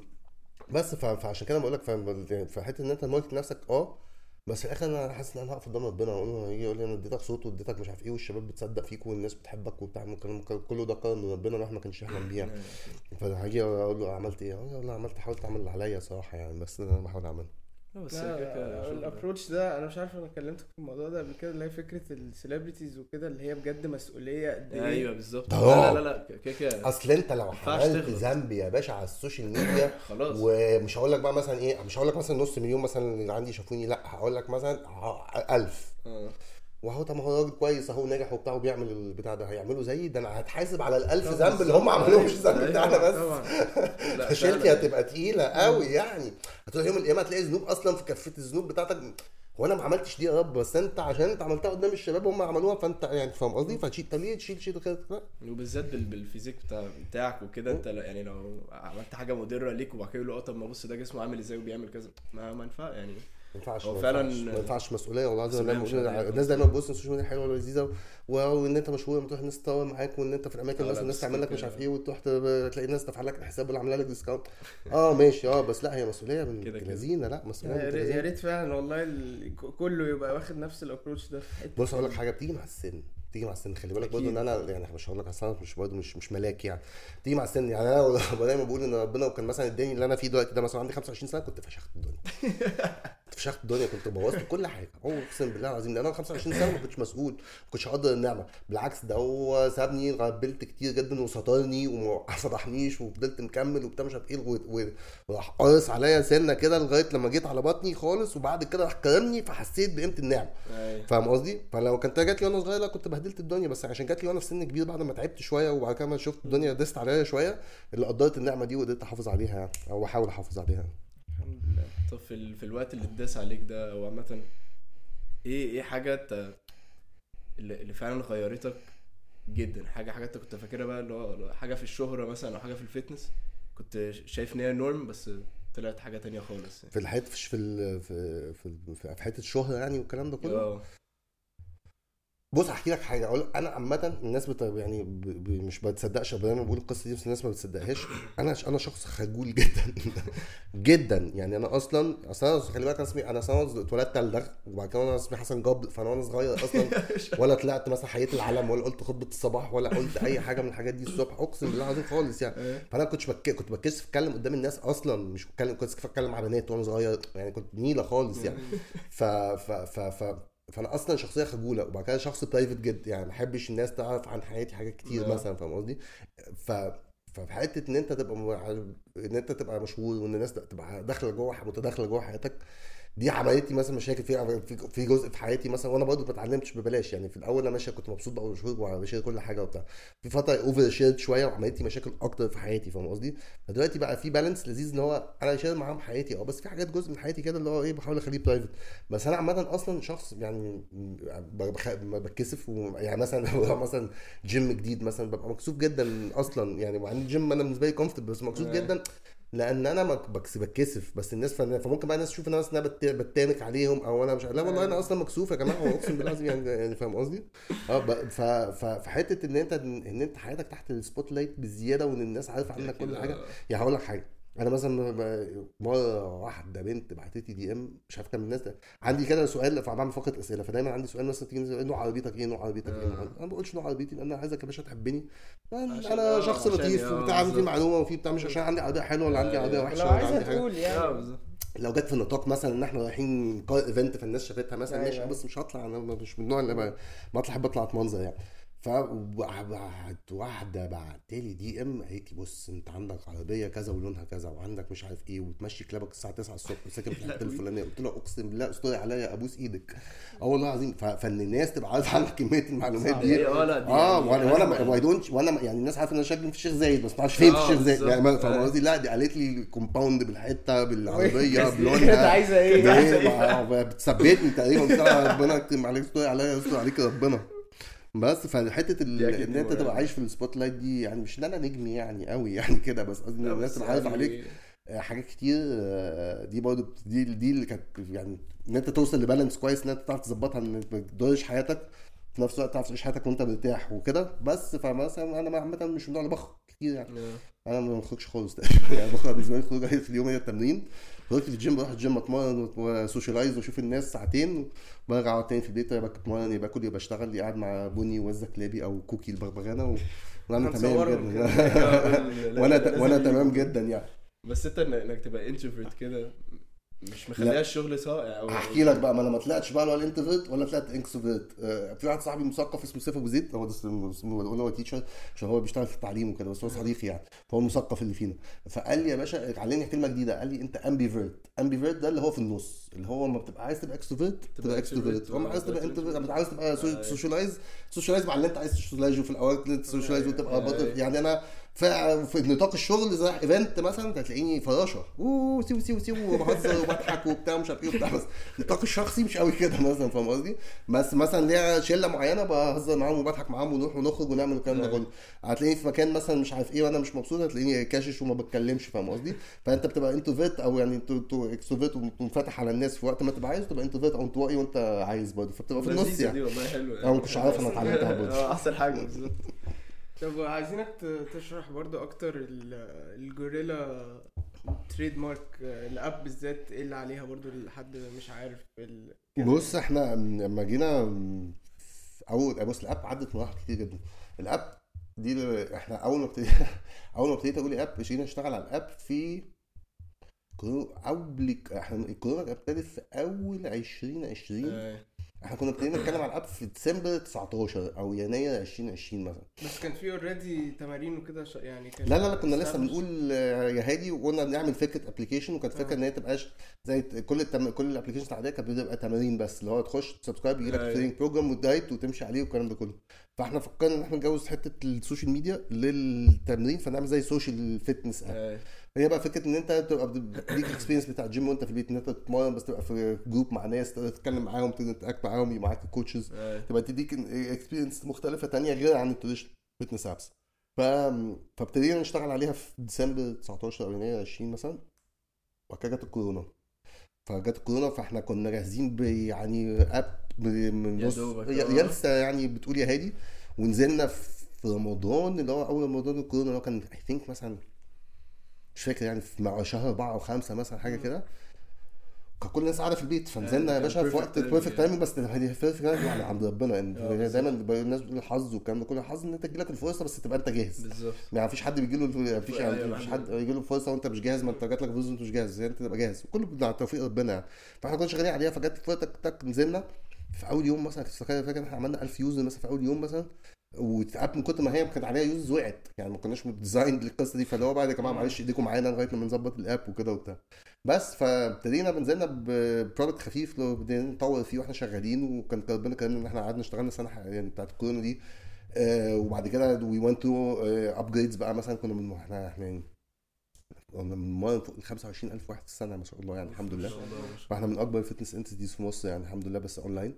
بس ف- فعشان كده بقول لك في حته ان انت تماركت نفسك اه بس في الاخر انا حاسس ان انا هقف قدام ربنا واقول له يجي يقول لي انا اديتك صوت واديتك مش عارف ايه والشباب بتصدق فيك والناس بتحبك وبتاع الكلام كله ده كرم من ربنا الواحد ما كانش يحلم بيه يعني فهاجي اقول له عملت ايه؟ اقول له والله عملت حاولت اعمل اللي عليا صراحه يعني بس ده انا بحاول اعمله لا بس هي كده كده شغل. الابروتش ده انا مش عارف انا كلمتك في الموضوع ده قبل كده اللي هي فكره السليبرتيز وكده اللي هي بجد مسؤوليه قد ايه ايوه بالظبط آه. لا لا لا كده كده اصل انت لو ينفعش عملت تغلط. ذنب يا باشا على السوشيال ميديا خلاص ومش هقول لك بقى مثلا ايه مش هقول لك مثلا نص مليون مثلا اللي عندي شافوني لا هقول لك مثلا ع- ألف آه. وهو طب ما هو راجل كويس اهو ناجح وبتاع وبيعمل البتاع ده هيعملوا زيي ده انا هتحاسب على الألف طبعاً. ذنب اللي هم عملوه مش الذنب أيوة. بتاعنا بس طبعا لا شركه فعلاً. هتبقى تقيله قوي يعني هتروح يوم القيامه هتلاقي ذنوب اصلا في كفه الذنوب بتاعتك هو انا ما عملتش دي يا رب بس انت عشان انت عملتها قدام الشباب هم عملوها فانت يعني فاهم قصدي فتشيل طب ليه تشيل شيل كده لا. وبالذات بال- بالفيزيك بتاع بتاعك وكده انت لا- يعني لو عملت حاجه مضره ليك وبعد كده يقولوا اه طب ما بص ده جسمه عامل ازاي وبيعمل كذا ما ما ينفع يعني ما ينفعش هو ما فعلاً- ينفعش- ما ينفعش مسؤوليه والله العظيم مسؤولية أنا مش بقول- عادية الناس دايما بتبص السوشيال ميديا حلوه ولذيذه و- وان انت مشهور لما تروح الناس تتصور معاك وان انت في الاماكن آه، الناس لا، الناس بس تعمل لك كده- مش عارف ايه وتروح ت- تلاقي الناس تفعل لك الحساب اللي عامله لك ديسكاونت اه ماشي اه بس لا هي مسؤوليه من كده كده. لذينه لا مسؤوليه يا من ريت- يا لذينة. ريت فعلا والله ال- كله يبقى واخد نفس الابروتش ده في حته بص اقول لك حاجه بتيجي مع السن بتيجي مع السن خلي بالك برضه ان انا يعني مش هقول لك اصل أنا مش برضه مش مش ملاك يعني بتيجي مع السن يعني انا دايما بقول ان ربنا لو كان مثلا اداني اللي انا فيه دلوقتي ده مثلا عندي 25 سنه كنت فشخت الدنيا كنت فشخت الدنيا كنت بوظت كل حاجه هو اقسم بالله العظيم لان انا 25 سنه ما كنتش مسؤول ما كنتش هقدر النعمه بالعكس ده هو سابني غبلت كتير جدا وسطرني وما فضحنيش وفضلت مكمل وبتاع مش عارف ايه و- و- وراح قارص عليا سنه كده لغايه لما جيت على بطني خالص وبعد كده راح كرمني فحسيت بقيمه النعمه أيوة. فاهم قصدي؟ فلو كانت جات لي وانا صغير لا كنت بهدلت الدنيا بس عشان جات لي وانا في سن كبير بعد ما تعبت شويه وبعد كده ما شفت الدنيا دست عليا شويه اللي قدرت النعمه دي وقدرت احافظ عليها يعني او احاول احافظ عليها يعني. الحمد لله طب في, ال... في الوقت اللي اتداس عليك ده او عامة ايه ايه حاجة انت اللي, اللي فعلا غيرتك جدا حاجة حاجة انت كنت فاكرها بقى اللي هو حاجة في الشهرة مثلا او حاجة في الفتنس كنت شايف ان هي نورم بس طلعت حاجة تانية خالص يعني. في الحته في ال- في في في, في حته الشهره يعني والكلام ده كله اه بص هحكي لك حاجه اقول انا عامه الناس بت... يعني ب... ب... مش بتصدقش دايما بقول القصه دي بس الناس ما بتصدقهاش انا انا شخص خجول جدا جدا يعني انا اصلا اصلا خلي بالك انا اسمي انا اصلا اتولدت على الدغ وبعد كده انا اسمي حسن جاب فانا وانا صغير اصلا ولا طلعت مثلا حياه العلم ولا قلت خطبه الصباح ولا قلت اي حاجه من الحاجات دي الصبح اقسم بالله العظيم خالص يعني فانا كنتش بك... كنت بتكسف اتكلم قدام الناس اصلا مش بتكلم كنت بتكسف اتكلم مع بنات وانا صغير يعني كنت نيله خالص يعني ف ف ف, ف... فانا اصلا شخصيه خجوله وبعد كده شخص برايفت جدا يعني ما بحبش الناس تعرف عن حياتي حاجات كتير آه. مثلا فاهم قصدي ف ففي حته ان انت تبقى م... ان انت تبقى مشهور وان الناس تبقى داخله جوه متداخله جوه حياتك دي عملت لي مثلا مشاكل في في- في جزء في حياتي مثلا وانا برضه ما اتعلمتش ببلاش يعني في الاول انا ماشي كنت مبسوط بقى مشهور وبشير كل حاجه وبتاع في فتره اوفر شيرد شويه وعملت لي مشاكل اكتر في حياتي فاهم قصدي فدلوقتي بقى في بالانس لذيذ ان هو انا شايل معاهم حياتي اه بس في حاجات جزء من حياتي كده اللي هو ايه بحاول اخليه برايفت بس انا عامه اصلا شخص يعني بخ... ما بتكسف و... يعني مثلا لو بروح مثلا جيم جديد مثلا ببقى مكسوف جدا اصلا يعني وعندي جيم انا بالنسبه لي كومفورتبل بس مكسوف آه. جدا لان انا ما بكس بتكسف بس الناس فن- فممكن بقى الناس تشوف ان انا مثلا بت- بتانك عليهم او انا مش لا والله انا اصلا مكسوف يا جماعه هو اقسم بالله العظيم يعني يعني فاهم قصدي؟ اه ب- ف... ف... فحته ان انت ان انت حياتك تحت السبوت لايت بزياده وان الناس عارفه عنك كل حاجه يعني هقول لك حاجه انا مثلا ب- مره واحده بنت بعتت لي دي ام مش عارف كام الناس ده عندي كده سؤال فبعمل فقره اسئله فدايما عندي سؤال مثلا تيجي نسأل، نوع عربيتك ايه نوع عربيتك ايه نوع عربيتك؟ انا ما بقولش نوع عربيتي لان انا عايزك يا باشا تحبني عشان- انا آه، شخص عشان- لطيف آه، وبتاع في بالظبط. معلومه وفي بتاع مش عشان عندي عربيه حلوه ولا عندي عربيه وحشه لو ولا عايزه عندي حاجه تقول اه يعني بالظبط لو جت في نطاق مثلا ان احنا رايحين ايفنت فالناس شافتها مثلا أيوة. ماشي بس مش هطلع انا مش من النوع اللي ب- بطلع احب اطلع اتمنظر يعني فبعت واحده بعت لي دي ام قالت لي بص انت عندك عربيه كذا ولونها كذا وعندك مش عارف ايه وتمشي كلابك الساعه 9 الصبح وساكن في الحته الفلانيه قلت لها اقسم بالله استري عليا ابوس ايدك اه والله العظيم ف- فان الناس تبقى عارفه عنك كميه المعلومات دي اه لا دي اه يعني وانا وانا أزمة. ما دونت وانا ما- يعني الناس عارفه ان انا شغال في الشيخ زايد بس ما اعرفش فين في آه، الشيخ زايد بالظبط. يعني ما- فاهم آه. قصدي لا دي قالت لي كومباوند بالحته بالعربيه كانت بلونها عايزه ايه؟ بايه ما- بتثبتني تقريبا قلت لها ربنا يكتب عليك استر عليا يستر عليك ربنا بس فحته ال- دي أكيد ان انت مهمة. تبقى عايش في السبوت لايت دي يعني مش ان انا نجم يعني قوي يعني كده بس قصدي ان لا، الناس بس تبقى عارفه يعني- عليك آه، حاجات كتير آه، دي برضه دي دي اللي كانت يعني ان انت توصل لبالانس كويس ان انت تعرف تظبطها ان انت ما تضرش حياتك في نفس الوقت تعرف تعيش حياتك وانت مرتاح وكده بس فمثلا انا عامه مش من النوع اللي بخرج كتير يعني آه. انا ما بخرجش خالص تقريبا يعني بخرج بالنسبه لي الخروج في اليوم هي التمرين خرجت في الجيم بروح الجيم اتمرن وسوشيالايز واشوف الناس ساعتين برجع اقعد تاني في البيت يا بتمرن يا باكل يا بشتغل يا قاعد مع بني وزة كلابي او كوكي البغبغانه و... وانا تمام هنصورهم جدا لا، وانا لازم وانا يجوا. تمام جدا يعني بس انت إن- انك تبقى انتروفيرت كده مش مخليها الشغل صائع او هحكي لك بقى ما انا ما طلعتش بقى ولا انتروفيرت ولا طلعت اكستروفيرت آه، في واحد صاحبي مثقف اسمه سيف ابو زيد هو ده اسمه اسمه- بقول هو تيتشر عشان هو بيشتغل في التعليم وكده بس هو صديقي يعني فهو المثقف اللي فينا فقال لي يا باشا علمني كلمه جديده قال لي انت امبيفيرت امبيفيرت ده اللي هو في النص اللي هو ما بتبقى عايز تبقى اكستروفيرت تبقى اكستروفيرت extrovert وما عايز تبقى وتبقى انتروفيرت لما عايز تبقى أيوة. سوشيالايز سوشيالايز مع اللي انت عايز تسوشيالايز في الاوقات تسوشيالايز وتبقى أيوة. بطل يعني انا في في نطاق الشغل زي ايفنت مثلا هتلاقيني فراشه اوه سيو سيو سيو وبهزر وبضحك وبتاع مش عارف ايه وبتاع بس النطاق الشخصي مش قوي كده مثلا فاهم قصدي؟ بس مثلا ليا شله معينه بهزر معاهم وبضحك معاهم ونروح ونخرج ونعمل الكلام ده أيوة. كله هتلاقيني في مكان مثلا مش عارف ايه وانا مش مبسوط هتلاقيني كاشش وما بتكلمش فاهم قصدي؟ فانت بتبقى انتروفيرت او يعني اكستروفيرت ومنفتح على الناس في وقت ما تبقى عايز تبقى انتروفيرت او انطوائي وانت عايز برضه فبتبقى في النص لذيذة يعني دي والله حلوه أنا ما كنتش عارف أنا اتعلمتها برضه. اه احسن حاجه بالظبط طب عايزينك ت- تشرح برضو اكتر ال- الجوريلا تريد مارك الاب بالذات ايه اللي عليها برضو لحد مش عارف ال... بص احنا لما جينا اول بص الاب عدت مراحل كتير جدا الاب دي اللي احنا اول ما ابتديت اول ما ابتديت اقول اب جينا نشتغل على الاب في كورونا قبل احنا الكورونا ابتدت في اول 2020 آه. احنا كنا ابتدينا نتكلم على الاب في ديسمبر 19 او يناير 2020 مثلا بس كان في اوريدي تمارين وكده ش- يعني كان لا لا لا كنا لسه established. بنقول آه، يا هادي وقلنا بنعمل فكره ابلكيشن وكانت فكره آه. ان هي تبقاش زي ت- كل التم... كل الابلكيشنز العاديه كانت بتبقى تمارين بس اللي هو تخش تسبسكرايب يجي لك أيوة. تريننج بروجرام ودايت وتمشي عليه والكلام ده كله فاحنا فكرنا ان احنا نجوز حته السوشيال ميديا للتمرين فنعمل زي سوشيال فيتنس اب آه. هي بقى فكره ان انت تبقى بت- ليك الاكسبيرينس بتاع الجيم وانت في البيت ان انت تتمرن بس تبقى في جروب مع ناس تقدر تتكلم معاهم تقدر تاكت معاهم يبقى معاك الكوتشز آه. تبقى تديك اكسبيرينس مختلفه تانية غير عن التراديشنال فيتنس ابس ف فابتدينا نشتغل عليها في ديسمبر 19 او يناير 20 مثلا وبعد كده جت الكورونا فجت الكورونا فاحنا كنا جاهزين ب يعني اب ب- من يا نص دوبك، يا آه. يا لسه يعني بتقول يا هادي ونزلنا في رمضان اللي هو اول رمضان الكورونا اللي هو كان اي ثينك مثلا مش فاكر يعني في مع شهر اربعه او خمسه مثلا حاجه كده كان كل الناس قاعده في البيت فنزلنا يا كان باشا في perfect وقت timing بيرفكت يعني. تايمنج بس هي بيرفكت يعني عند ربنا يعني آه، بالظبط. دايما بيبقى الناس بتقول الحظ والكلام ده كله الحظ ان انت تجيلك الفرصه بس تبقى انت جاهز بالظبط يعني مفيش حد بيجي له مفيش أيوة، يعني مفيش أيوة. حد يجي له فرصه وانت مش جاهز ما انت جات لك فرصه وانت مش جاهز يعني انت تبقى جاهز وكله مع توفيق ربنا يعني فاحنا كنا شغالين عليها فجت فرصه تك تك نزلنا في اول يوم مثلا فاكر فاكر احنا عملنا 1000 يوزر مثلا في اول يوم مثلا واتقاب من كتر ما هي كانت عليها يوزز وقعت يعني ما كناش ديزاين للقصه دي فاللي هو بعد يا جماعه معلش ايديكم معانا لغايه لما نظبط الاب وكده وبتاع بس فابتدينا بنزلنا ببرودكت خفيف لو بدينا نطور فيه واحنا شغالين وكان ربنا كرمنا ان احنا قعدنا اشتغلنا سنه يعني بتاعت الكورونا دي آه وبعد كده وي ونت تو ابجريدز بقى مثلا كنا من احنا احنا يعني كنا من مره فوق ال 25000 واحد في السنه ما شاء الله يعني الحمد لله ما شاء الله، ما شاء فاحنا من اكبر الفتنس انتيتيز في مصر يعني الحمد لله بس اونلاين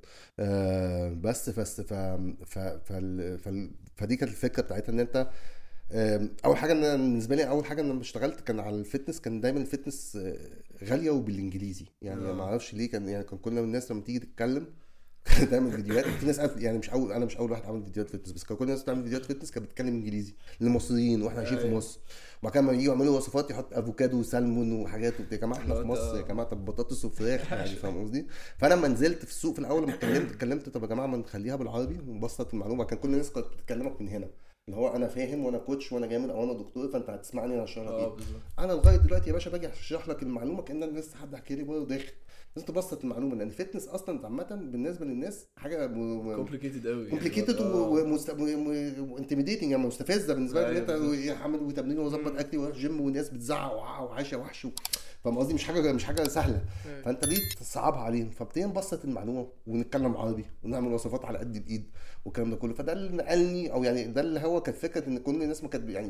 آه بس بس ف ف فال فال فدي كانت الفكره بتاعتها ان انت آم، اول حاجه ان أنا بالنسبه لي اول حاجه لما اشتغلت كان على الفتنس كان دايما الفتنس آه، غاليه وبالانجليزي يعني آه. ما اعرفش ليه كان يعني كان كل الناس لما تيجي تتكلم تعمل فيديوهات في ناس قالت- يعني مش اول انا مش اول واحد عمل فيديوهات فتنس بس كان كل الناس بتعمل فيديوهات فتنس كانت بتتكلم انجليزي للمصريين واحنا عايشين في أيوة. مصر وبعد كده لما يجوا يعملوا وصفات يحط افوكادو وسلمون وحاجات وبتاع. يا جماعه احنا في لا، مصر ده- يا جماعه طب بطاطس وفراخ يعني فاهم قصدي؟ فانا لما نزلت في السوق في الاول لما اتكلمت اتكلمت طب يا جماعه ما نخليها بالعربي ونبسط المعلومه كان كل الناس كانت بتكلمك من هنا اللي هو انا فاهم وانا كوتش وانا جامد او انا دكتور فانت هتسمعني انا هشرح لك اه ايه بالظبط انا لغايه دلوقتي يا باشا باجي اشرح لك المعلومه كان انا لسه حد حكي لي بره داخل لازم تبسط المعلومه لان الفتنس اصلا عامه بالنسبه للناس حاجه كومبليكيتد قوي كومبليكيتد وانتميديتنج يعني مستفزه بالنسبه لك ان أيوة انت بالظبط. عامل وتمرين واظبط اكلي واروح جيم وناس بتزعق وع- وعايشه وحش و- فاهم قصدي مش حاجه مش حاجه سهله أيوة. فانت ليه تصعبها عليهم فابتدينا نبسط المعلومه ونتكلم عربي ونعمل وصفات على قد الايد والكلام ده كله فده اللي نقلني او يعني ده اللي هو كانت فكره ان كل الناس ما كانت يعني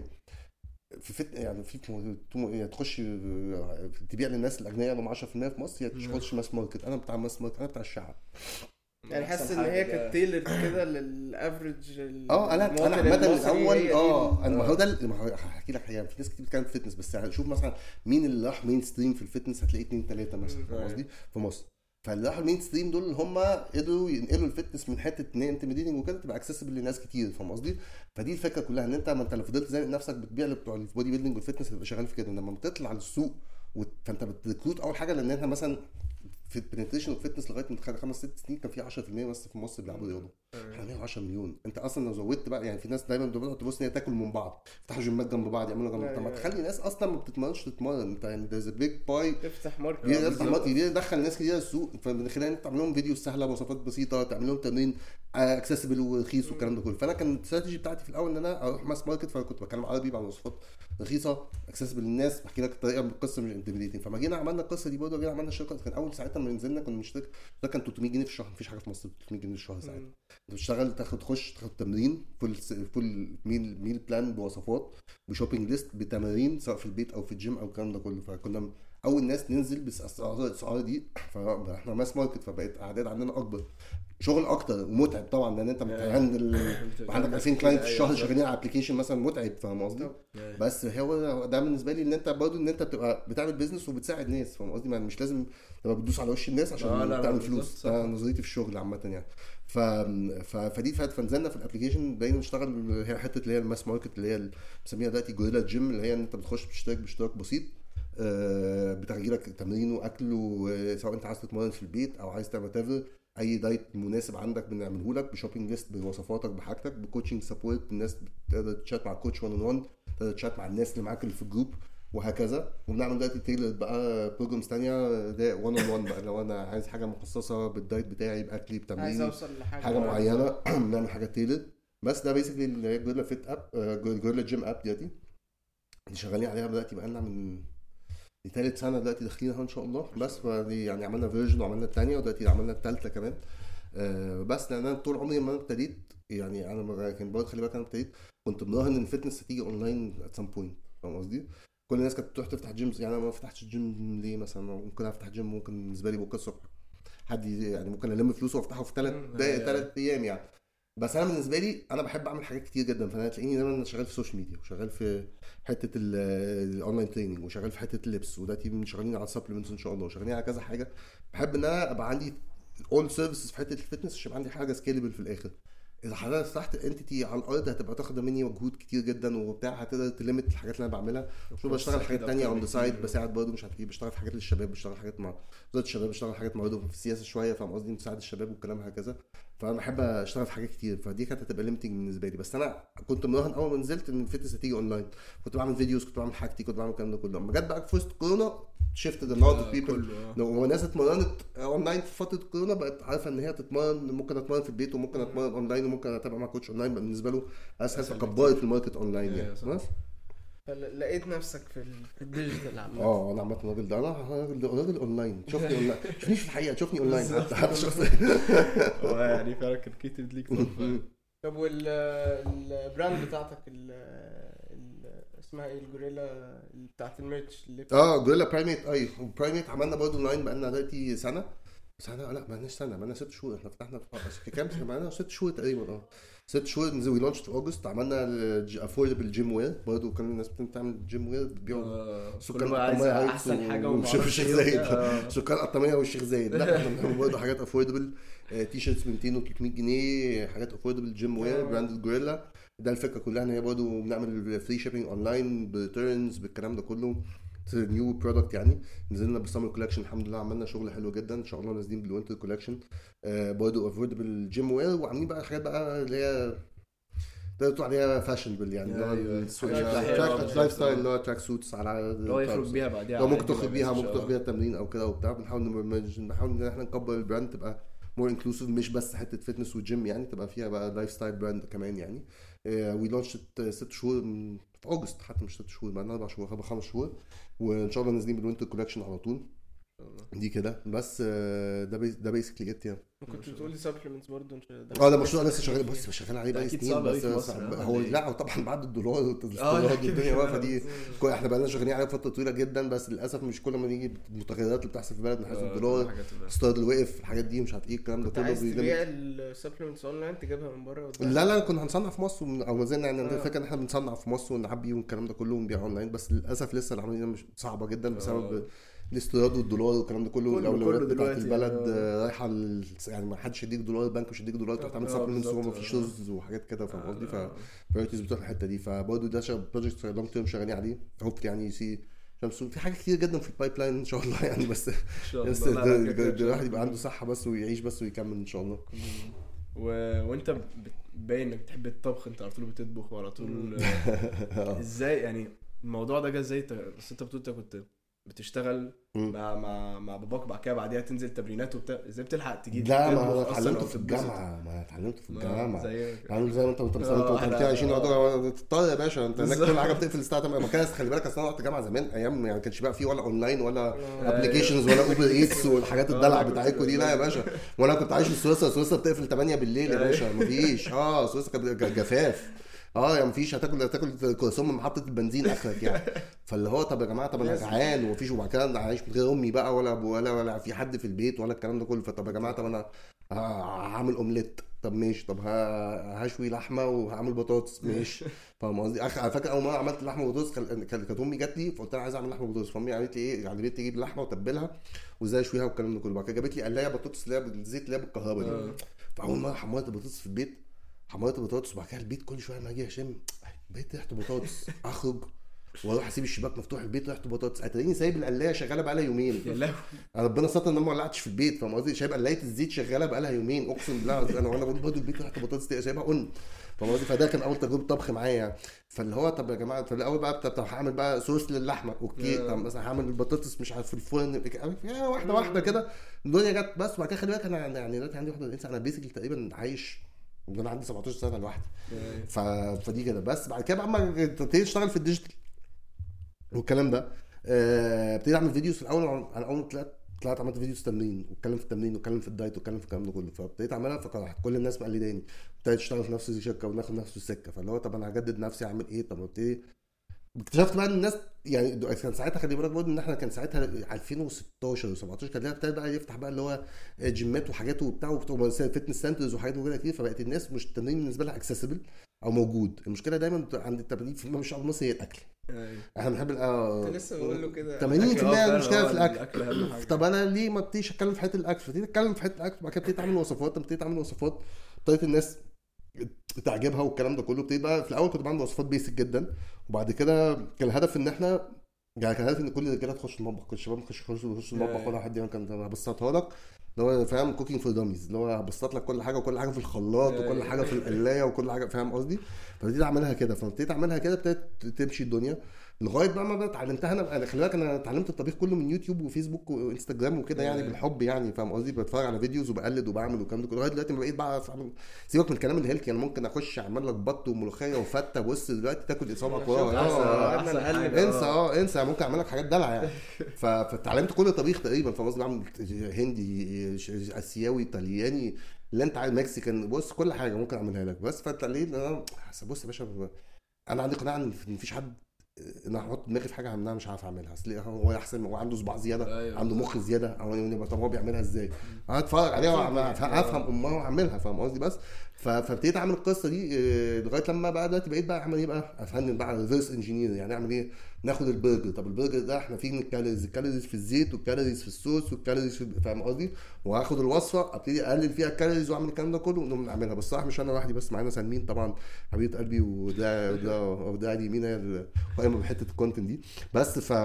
في فت يعني في تو- يعني تخش آه، تبيع للناس الاغنياء اللي هم 10% في مصر يا تخش ماس ماركت انا بتاع ماس ماركت انا بتاع الشعب يعني حاسس أحسن ان هي حاجة كانت تيلر كده للافرج اه انا المواطن انا عامه المصري، الاول هي دي اه ال- انا ما هو ده ال- ما هو هحكي لك حاجه في ناس كتير بتتكلم في فتنس بس يعني شوف مثلا مين اللي راح مين ستريم في الفتنس هتلاقي اتنين تلاته مثلا مم. فاهم أيوة. قصدي في مصر فاللي راحوا المين ستريم دول هم قدروا ينقلوا الفتنس من حته ان هي انتميديتنج وكده تبقى اكسسبل لناس كتير فاهم قصدي؟ فدي الفكره كلها ان انت ما انت لو فضلت زي نفسك بتبيع لبتوع البودي بيلدينج والفتنس هتبقى شغال في كده لما بتطلع للسوق وت- فانت بتريكروت اول حاجه لان احنا مثلا في البنتريشن والفتنس لغايه من خمس ست سنين كان في 10% بس في مصر بيلعبوا رياضه احنا 110 مليون انت اصلا لو زودت بقى يعني في ناس دايما بتبقى تبص ان هي تاكل من بعض يفتحوا جيمات جنب بعض يعملوا جنب طب ما أيوة. تخلي ناس اصلا ما بتتمرنش تتمرن انت يعني ذا بيج باي تفتح ماركت بيفتح بالظبط. ماركت كبير يدخل ناس كتير السوق فمن خلال انت تعمل لهم فيديو سهله بوصفات بسيطه تعمل لهم تمرين اكسسبل ورخيص والكلام ده كله فانا كان الاستراتيجي بتاعتي في الاول ان انا اروح ماس ماركت فكنت بتكلم عربي بعمل وصفات رخيصه اكسسبل للناس بحكي لك الطريقه من القصه مش انتميديتنج فما جينا عملنا القصه دي برضه جينا عملنا الشركه كان اول ساعتها لما نزلنا كنا بنشترك ده كان 300 جنيه في الشهر مفيش حاجه في مصر ب 300 جنيه في الشهر ساعتها مم. بتشتغل تاخد تخش تاخد تمرين فول فول ميل ميل بلان بوصفات بشوبينج ليست بتمارين سواء في البيت او في الجيم او الكلام ده كله فكنا م- اول ناس ننزل بالاسعار الاسعار دي فاحنا ماس ماركت فبقت اعداد عندنا اكبر شغل اكتر ومتعب طبعا لان انت عندك عندك 2000 كلاينت في الشهر شغالين على ابلكيشن مثلا متعب فاهم قصدي؟ طب. بس هو ده بالنسبه لي ان انت برضه ان انت بتبقى بتعمل بيزنس وبتساعد ناس فاهم قصدي ما- مش لازم تبقى بتدوس على وش الناس عشان آه، لا، لا، تعمل بالظبط، فلوس صح. ده نظريتي في الشغل عامه يعني ف... ف... فدي فات فنزلنا في الابلكيشن بقينا نشتغل هي حته اللي هي الماس ماركت اللي هي ال- بنسميها دلوقتي جوريلا جيم اللي هي ان انت بتخش بتشترك باشتراك بسيط آه، بتغير لك تمرين واكل وسواء انت عايز تتمرن في البيت او عايز تعمل تافر اي دايت مناسب عندك بنعمله لك بشوبينج ليست بوصفاتك بحاجتك بكوتشنج سبورت الناس بتقدر تشات مع الكوتش 1 1 تقدر تشات مع الناس اللي معاك اللي في الجروب وهكذا وبنعمل دلوقتي تيلر بقى بروجرامز تانية ده 1 1 بقى لو انا عايز حاجه مخصصه بالدايت بتاعي باكلي عايز بتمريني اوصل لحاجه حاجه معينه بنعمل حاجه تيلر بس ده بيسكلي اللي هي جوريلا فيت اب جوريلا جيم اب دلوقتي اللي شغالين عليها دلوقتي بقالنا من دي تالت سنه دلوقتي داخلينها ان شاء الله بس فدي يعني عملنا فيرجن وعملنا الثانيه ودلوقتي عملنا الثالثه كمان آه، بس لان انا طول عمري لما انا ابتديت يعني انا ما- كان برضه خلي بالك انا ابتديت كنت مراهن ان الفتنس هتيجي اونلاين ات سام بوينت فاهم قصدي؟ كل الناس كانت بتروح تفتح جيمز يعني انا ما فتحتش جيم ليه مثلا ممكن افتح جيم ممكن بالنسبه لي بكره الصبح حد ي- يعني ممكن الم فلوس وافتحه في ثلاث مم، دقايق أيوة. ثلاث ايام يعني بس انا بالنسبه لي انا بحب اعمل حاجات كتير جدا فانا تلاقيني دايما شغال في السوشيال ميديا وشغال في حته ال- الاونلاين تريننج وشغال في حته اللبس وده تيم شغالين على سبلمنتس ان شاء الله وشغالين على كذا حاجه بحب ان انا ابقى عندي اول سيرفيسز في حته الفتنس عشان يبقى عندي حاجه سكيلبل في الاخر اذا حضرتك فتحت انتيتي على الارض هتبقى تاخد مني مجهود كتير جدا وبتاع هتقدر تليمت الحاجات اللي انا بعملها شو بشتغل حاجات تانية اون ذا سايد بساعد برضه مش عارف ايه بشتغل في حاجات للشباب بشتغل حاجات مع وزاره الشباب بشتغل حاجات برضه في السياسه شويه فاهم قصدي مساعد الشباب والكلام هكذا فانا بحب اشتغل في حاجات كتير فدي كانت هتبقى ليمتنج بالنسبه لي بس انا كنت مراهن اول ما نزلت ان الفتنس هتيجي اونلاين كنت بعمل فيديوز كنت بعمل حاجتي كنت بعمل الكلام ده كله لما جت بقى في وسط كورونا شيفت ذا لوت اوف بيبل كله، آه. لو ناس اتمرنت اونلاين في فتره كورونا بقت عارفه ان هي تتمرن ممكن اتمرن في البيت وممكن اتمرن اونلاين وممكن اتابع مع كوتش اونلاين بقى بالنسبه له اسهل أسهل فكبرت الماركت اونلاين أيوة، يعني صح. بس لقيت نفسك في ال- في الديجيتال عامة اه انا عامه الراجل ده انا راجل راجل اونلاين شوفني اونلاين شوفنيش في الحقيقه شوفني اونلاين حتى حتى شخص هو يعني فعلا كان كيتد ليك طب طب والبراند بتاعتك ال ال- اسمها ايه الجوريلا اللي بتاعت الميرش اللي اه جوريلا برايميت اي برايميت عملنا برضه اونلاين بقالنا دلوقتي سنه سنه لا بقالناش سنه بقالنا ست شهور احنا فتحنا في كام سنه بقالنا ست شهور تقريبا اه ست شهور وي لونش في اوجست عملنا افوردبل جيم وير برضه كان الناس بتعمل جيم وير بتبيعوا آه، سكان كل بقى عايز القطامية هايتس احسن حاجه ومش ومعرفش الشيخ إيه زايد. وبتاع. آه. سكان القطامية والشيخ زايد لا احنا بنعمل برضه حاجات افوردبل تي شيرتس ب 200 و 300 جنيه حاجات افوردبل جيم وير آه. براند جوريلا ده الفكره كلها ان هي برضه بنعمل فري شيبنج اونلاين بريتيرنز بالكلام ده كله نيو برودكت يعني نزلنا بالسمر كولكشن الحمد لله عملنا شغل حلو جدا ان شاء الله نازلين بالوينتر كولكشن برضه افوردبل جيم وير وعاملين بقى حاجات بقى اللي هي تقدر تقول عليها فاشنبل يعني اللي هو أيوة. السوق- حاجات التراك- حلوة. اللايف ستايل اللي هو تراك سوتس على اللي هو يخرج بيها بعديها لو ممكن عادي، تخرج ما بيها بس ممكن مش- تخرج بيها التمرين او كده وبتاع بنحاول نمرج- نحاول ان احنا نكبر البراند تبقى مور انكلوسيف مش بس حته فتنس وجيم يعني تبقى فيها بقى لايف ستايل براند كمان يعني وي لونش ست شهور من- في اوجست حتى مش ست شهور بقى اربع شهور خمس شهور وان شاء الله نازلين بالوينتر كولكشن على طول دي كده بس آه، ده بي ده بيسكلي ات يعني ما كنتش بتقول لي سبلمنتس برضه انت اه ده مشروع لسه شغال بس شغال عليه بقى أكيد سنين صعب أوي بس في مصر، صعب- آه، هو ولا إيه؟ لا طبعا بعد الدولار اه والاستيراد لا، والدنيا كده. واقفه دي كو- احنا بقى لنا شغالين عليه فتره طويله جدا بس للاسف مش كل ما نيجي المتغيرات اللي بتحصل في البلد من حيث آه، الدولار حاجات بقى. الاستيراد اللي وقف الحاجات دي مش عارف ايه الكلام ده انت كله عايز بيلم- تبيع السبلمنتس اونلاين تجيبها من بره وتبيعها؟ لا لا كنا هنصنع في مصر ومن- او ما زلنا يعني عندنا آه. الفكره ان احنا بنصنع في مصر ونعبي والكلام ده كله ونبيع اونلاين بس للاسف لسه العمليه مش صعبه جدا بسبب آه. الاستيراد والدولار والكلام ده كله كله- والاولويات كله بتاعت دلوقتي، البلد آه. آه، رايحه ل- يعني ما حدش يديك دولار البنك مش يديك دولار تروح تعمل آه، سبلمنتس وما بالظبط، فيش آه. رز وحاجات كده فاهم قصدي ف آه. برايورتيز بتوع الحته دي فبرضه ده بروجكت لونج تيرم شغالين عليه هوب يعني سي شمسون في حاجات كتير جدا في البايب لاين ان شاء الله يعني بس ان شاء الله بس لا، لا، ده- كده كده ده- إن شاء ده الواحد الله. يبقى عنده صحه بس ويعيش بس ويكمل ان شاء الله و... وانت بت- باين انك بتحب الطبخ انت على طول بتطبخ وعلى طول آه. ازاي يعني الموضوع ده جه ازاي ت- بس انت بتقول انت كنت بتشتغل مم. مع مع مع باباك بعد كده بعديها تنزل تمرينات وبتاع ازاي بتلحق تجيب لا ما تطبخ انا أصلاً اتعلمته أو في تتبسط؟ الجامعه ما انا اتعلمته في ما الجامعه زي عامل زي ما انت انت مثلا آه، انت واحد- 23 آه. عضو تضطر يا باشا انت هناك بالظبط. كل حاجه بتقفل الساعه 8 ما كانش خلي بالك اصل انا رحت جامعه زمان ايام يعني ما كانش بقى في ولا اونلاين ولا آه. ابلكيشنز ولا اوبر ايتس والحاجات آه، الدلع كنت- بتاعتكم دي لا يا باشا وانا كنت عايش في سويسرا سويسرا بتقفل 8 بالليل يا أيوة. باشا مفيش اه سويسرا كانت ج- جفاف اه يعني مفيش هتاكل هتاكل كرواسون من محطه البنزين اخرك يعني فاللي هو طب يا جماعه طب انا لازم. جعان ومفيش وبعد كده انا عايش من غير امي بقى ولا أبو ولا ولا في حد في البيت ولا الكلام ده كله فطب يا جماعه طب انا ه- هعمل اومليت طب ماشي طب ه- هشوي لحمه وهعمل بطاطس ماشي فاهم قصدي اخ على فكره اول مره عملت لحمه وبطاطس خل- كانت كانت امي جات لي فقلت لها عايز اعمل لحمه وبطاطس فامي قالت لي ايه يعني بنت تجيب لحمه وتبلها وازاي اشويها والكلام ده كله بعد كده جابت لي قلايه بطاطس اللي هي بالزيت اللي هي بالكهرباء دي آه. فاول مره حمرت البطاطس في البيت حمرت البطاطس وبعد كده البيت كل شويه ما اجي اشم بقيت ريحه بطاطس اخرج واروح اسيب الشباك مفتوح البيت ريحته بطاطس اتاريني سايب القلايه شغاله بقالها يومين يا لهوي انا ربنا ستر ان انا ما ولعتش في البيت فاهم قصدي شايب قلايه الزيت شغاله بقالها يومين اقسم بالله العظيم انا وانا بقول برضه البيت ريحته بطاطس دي سايبها قن فاهم قصدي فده كان اول تجربه طبخ معايا يعني. فاللي هو طب يا جماعه في الاول بقى طب طب هعمل بقى صوص للحمه اوكي آه. طب مثلا هعمل البطاطس مش عارف في الفرن يا واحده واحده كده الدنيا جت بس وبعد كده خلي بالك انا يعني دلوقتي عندي 31 سنه انا بيسكلي تقريبا عايش من انا عندي 17 سنه لوحدي ف... فدي كده بس بعد كده بقى اما ابتديت اشتغل في الديجيتال والكلام ده آه، ابتديت اعمل فيديوز في الاول انا اول ما طلعت طلعت عملت فيديوز تمرين واتكلم في التمرين واتكلم في الدايت واتكلم في الكلام ده كله فابتديت اعملها فراحت كل الناس مقلداني ابتديت اشتغل في نفس الشركه وناخد نفس السكه فاللي هو طب انا هجدد نفسي اعمل ايه طب ابتدي اكتشفت بقى ان الناس يعني كان ساعتها خلي بالك برضه ان احنا كان ساعتها 2016 و17 كان ابتدى بقى يفتح بقى اللي هو جيمات وحاجات وبتاع وفتنس سنترز وحاجات وكده كتير فبقت الناس مش التمرين بالنسبه لها اكسسبل او موجود المشكله دايما بتبقى عند التمرين في الشعب المصري هي الاكل أيوة. احنا بنحب ال- كنت لسه بقول له كده 80% الأكل، آه، فعلا، المشكله آه، في الاكل الاكل اهم حاجه طب انا ليه ما ابتديش اتكلم في حته الاكل ابتديت اتكلم في حته الاكل وبعد كده ابتديت اعمل وصفات لما ابتديت اعمل وصفات ابتدت الناس تعجبها والكلام ده كله ابتديت بقى في الاول كنت بعمل وصفات بيسك جدا وبعد كده كان الهدف ان احنا يعني كان الهدف ان كل الرجاله تخش المطبخ كل الشباب يخش يخش يخش المطبخ ولا حد يعمل كان انا هبسطها لك اللي هو فاهم كوكينج فور داميز اللي هو هبسط لك كل حاجه وكل حاجه في الخلاط وكل حاجه في القلايه وكل حاجه فاهم قصدي فابتديت اعملها كده فابتديت اعملها كده ابتدت تمشي الدنيا لغايه بقى ما بقى اتعلمتها انا انا خلي بالك انا اتعلمت الطبيخ كله من يوتيوب وفيسبوك وانستجرام وكده يعني أيوة. بالحب يعني فاهم قصدي بتفرج على فيديوز وبقلد وبعمل والكلام ده كله لغايه دلوقتي ما بقيت بقى اعمل سيبك من الكلام الهيلثي انا ممكن اخش اعمل لك بط وملوخيه وفته بص دلوقتي تاكل اصابعك شفت ورا أحسن- آه، قعدنا أحسن نقلب. حاجة. انسى اه انسى ممكن اعمل لك حاجات دلع يعني ف- فتعلمت كل الطبيخ تقريبا فاهم قصدي بعمل هندي ش- اسيوي ايطالياني اللي انت عايز مكسيكان بص كل حاجه ممكن اعملها لك بس فتلاقيه انا بص يا باشا انا عندي قناعه ان مفيش حد ان انا احط دماغي في حاجه انا مش عارف اعملها اصل هو احسن هو عنده صباع زياده أيوة. عنده مخ زياده او يبقى طب هو بيعملها ازاي؟ انا اتفرج عليها وأعمل- افهم امها واعملها فاهم قصدي بس ف- فابتديت اعمل القصه دي آه، لغايه لما بقى دلوقتي بقيت بقى اعمل ايه بقى؟ افنن بقى ريفرس انجينير يعني اعمل ايه؟ ناخد البرجر طب البرجر ده احنا فيه الكالوريز الكالوريز في الزيت والكالوريز في الصوص والكالوريز في فاهم قصدي؟ وهاخد الوصفه ابتدي اقلل فيها الكالوريز واعمل الكلام ده كله ونقوم نعملها بس صراحه مش انا لوحدي بس معانا سلمين طبعا حبيبه قلبي وده وده وده دي مين هي اللي قايمه بحته الكونتنت دي بس ف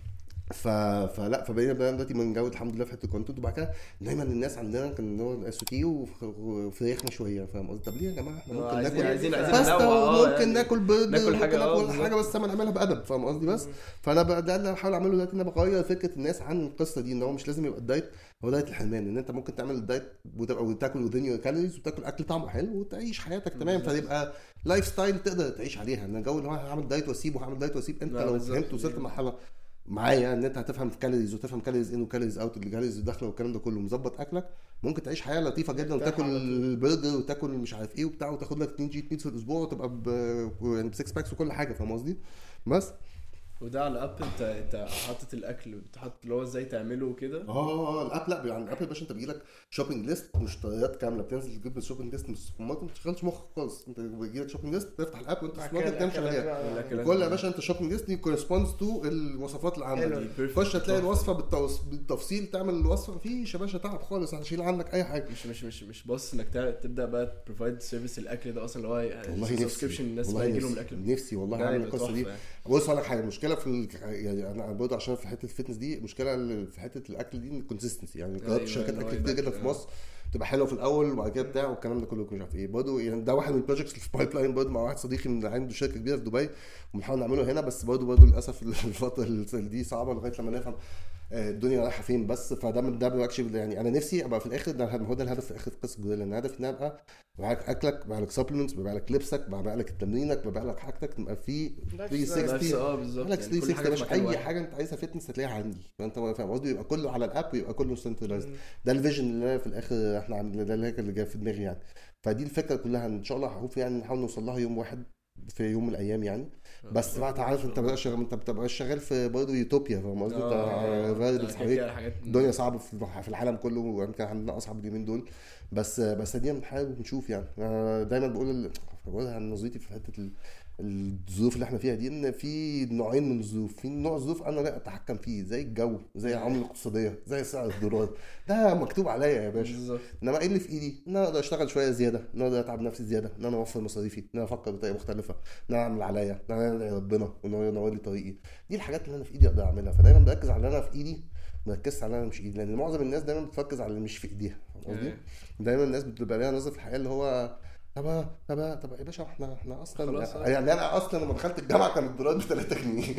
ف... فلا فبقينا بقى دلوقتي بنجود الحمد لله في حته الكونتنت وبعد كده دايما الناس عندنا كان اللي هو اس تي وفراخ مشويه فاهم قصدي طب ليه يا جماعه احنا ممكن عايزين- ناكل عايزين- عايزين باستا ننوع، آه، وممكن يعني ناكل برجر ناكل ممكن حاجة، آه، ناكل حاجه بالظبط. بس انا نعملها بادب فاهم قصدي بس فانا بقى ده اللي بحاول اعمله دلوقتي ان انا بغير فكره الناس عن القصه دي ان هو مش لازم يبقى الدايت هو دايت الحرمان ان انت ممكن تعمل الدايت وتبقى وتاكل وذين كالوريز وتاكل اكل طعمه حلو وتعيش حياتك تمام فيبقى لايف ستايل تقدر تعيش عليها ان الجو اللي هو هعمل دايت واسيب وهعمل دايت واسيب انت لا، لو بالظبط. فهمت وصلت لمرحله معايا ان انت هتفهم في كالوريز وتفهم كالوريز ان وكالوريز اوت الكالوريز داخله والكلام ده كله مظبط اكلك ممكن تعيش حياه لطيفه جدا مرتاح وتاكل على طول. البرجر وتاكل مش عارف ايه وبتاع وتاخد لك 2 جي ميت في الاسبوع وتبقى ب يعني بسكس باكس وكل حاجه فاهم قصدي؟ بس وده على الاب انت انت حاطط الاكل بتحط اللي هو ازاي تعمله وكده اه الاب لا يعني الاب يا باشا انت بيجي لك شوبينج ليست مشتريات كامله بتنزل تجيب الشوبينج ليست من السوبر ماركت ما تشغلش مخك خالص انت بيجي لك شوبينج ليست تفتح الاب وانت في السوبر ماركت تمشي عليها الأكلات كل يا باشا انت شوبينج ليست دي كورسبوندز تو الوصفات اللي عندك حلو. perfect. خش هتلاقي الوصفه بالتوص... بالتفصيل تعمل الوصفه مفيش يا باشا تعب خالص هنشيل عنك اي حاجه مش مش مش مش بص انك تع- تبدا بقى تبروفايد سيرفيس الاكل ده اصلا اللي هو والله نفسي سبسكريبشن الناس والله بقى يجي لهم نفسي, الاكل نفسي والله ده اعمل يبقى القصه دي تحفة يعني. بص اقول لك حاجه المشكله في ال... يعني انا برضه عشان في حته الفتنس دي مشكله ال- في حته الاكل دي الكونسستنسي يعني أيوة، جربت شركات إن هو اكل كتير يبقى جدا في كده. مصر تبقى حلوه في الاول وبعد كده بتاع والكلام ده كله مش عارف ايه برضه يعني ده واحد من البروجكتس اللي في بايب لاين برضه مع واحد صديقي من عنده شركه كبيره في دبي وبنحاول نعمله هنا بس برضه برضه للاسف الفتره اللي دي صعبه لغايه لما نفهم آه، الدنيا رايحه فين بس فده من ده اكشلي يعني انا نفسي ابقى في الاخر ده هو ده الهدف في اخر قصه جوريلا ان الهدف ان أنا ابقى ببيع لك اكلك ببيع لك سبلمنتس ببيع لك لبسك ببيع لك تمرينك ببيع لك حاجتك تبقى في Lifestyle. 360 نفس اه بالظبط لك يعني كل 360 حاجه يا في باشا مكان اي واحد. حاجه انت عايزها فيتنس هتلاقيها عندي فانت فاهم قصدي يبقى كله على الاب ويبقى كله سنترلايزد ده الفيجن اللي أنا في الاخر احنا عن ده اللي اللي جاي في دماغي يعني فدي الفكره كلها ان شاء الله هشوف يعني نحاول نوصل لها يوم واحد في يوم من الايام يعني بس بقى انت عارف انت بقى شغال انت بتبقى شغال في برضه يوتوبيا فاهم قصدي انت آه، فايرلس كده حواليك كده حاجات الدنيا صعبه في في العالم كله ويمكن عندنا اصعب اليومين دول بس بس دي بنحاول نشوف يعني أنا دايما بقول ال- بقولها عن نظرتي في حته ال- الظروف اللي احنا فيها دي ان في نوعين من الظروف في نوع ظروف انا لا اتحكم فيه زي الجو زي العمله الاقتصاديه زي سعر الدولار ده مكتوب عليا يا باشا بالظبط انما ايه اللي في ايدي؟ ان انا اقدر اشتغل شويه زياده، ان انا اقدر اتعب نفسي زياده، ان انا اوفر مصاريفي، ان انا افكر بطريقه مختلفه، ان انا اعمل عليا، ان انا ادعي ربنا وان هو ينور لي طريقي. دي الحاجات اللي انا في ايدي اقدر اعملها، فدايما بركز على اللي انا في ايدي ما بركزش على اللي انا مش في ايدي، لان معظم الناس دايما بتركز على اللي مش في ايديها، فاهم قصدي؟ أيوة. دايما الناس بتبقى ليها نظره في الحياه اللي هو طب طب طب يا باشا احنا احنا اصلا خلاص، آه. يعني انا اصلا لما دخلت الجامعه كان الدولار ب 3 جنيه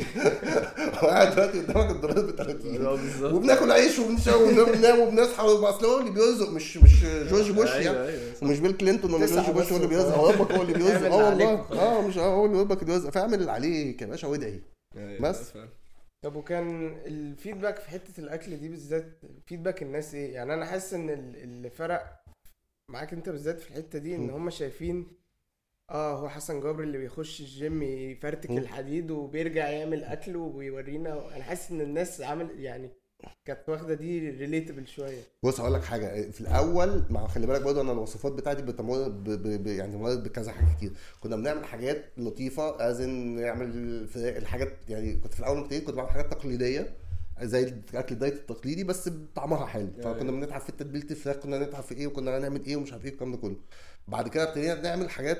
وقاعد دلوقتي قدامك الدولار ب 30 اه بالظبط وبناكل عيش وبنشرب وبننام وبنصحى اصل هو اللي بيرزق مش مش جورج بوش يعني ايوه ايوه صح. ومش بيل كلينتون ولا تسعة جورج بوش بس هو اللي بيرزق وخلاص. هو ربك هو اللي بيرزق اعمل اه اللي والله عليك وخلاص. اه مش اه هو اللي ربك اللي بيرزق فاعمل اللي عليك يا باشا وادعي أيوة، بس. فعلا. طب وكان الفيدباك في حته الاكل دي بالذات فيدباك الناس ايه يعني انا حاسس ان ال- اللي فرق معاك انت بالذات في الحته دي ان م. هم شايفين اه هو حسن جابر اللي بيخش الجيم يفرتك مم. الحديد وبيرجع يعمل اكل وبيورينا انا حاسس ان الناس عمل يعني كانت واخده دي ريليتبل شويه بص هقول لك حاجه في الاول مع خلي بالك برضه انا الوصفات بتاعتي بتمر ب... ب... ب... يعني مرت بكذا حاجه كتير كنا بنعمل حاجات لطيفه ازن نعمل في الحاجات يعني كنت في الاول لما ابتديت كنت بعمل حاجات تقليديه زي الاكل الدايت التقليدي بس طعمها حلو أيوة. فكنا بنتعب في تتبيله الفراخ كنا نتعب في ايه وكنا هنعمل ايه ومش عارف ايه الكلام ده كله بعد كده ابتدينا نعمل حاجات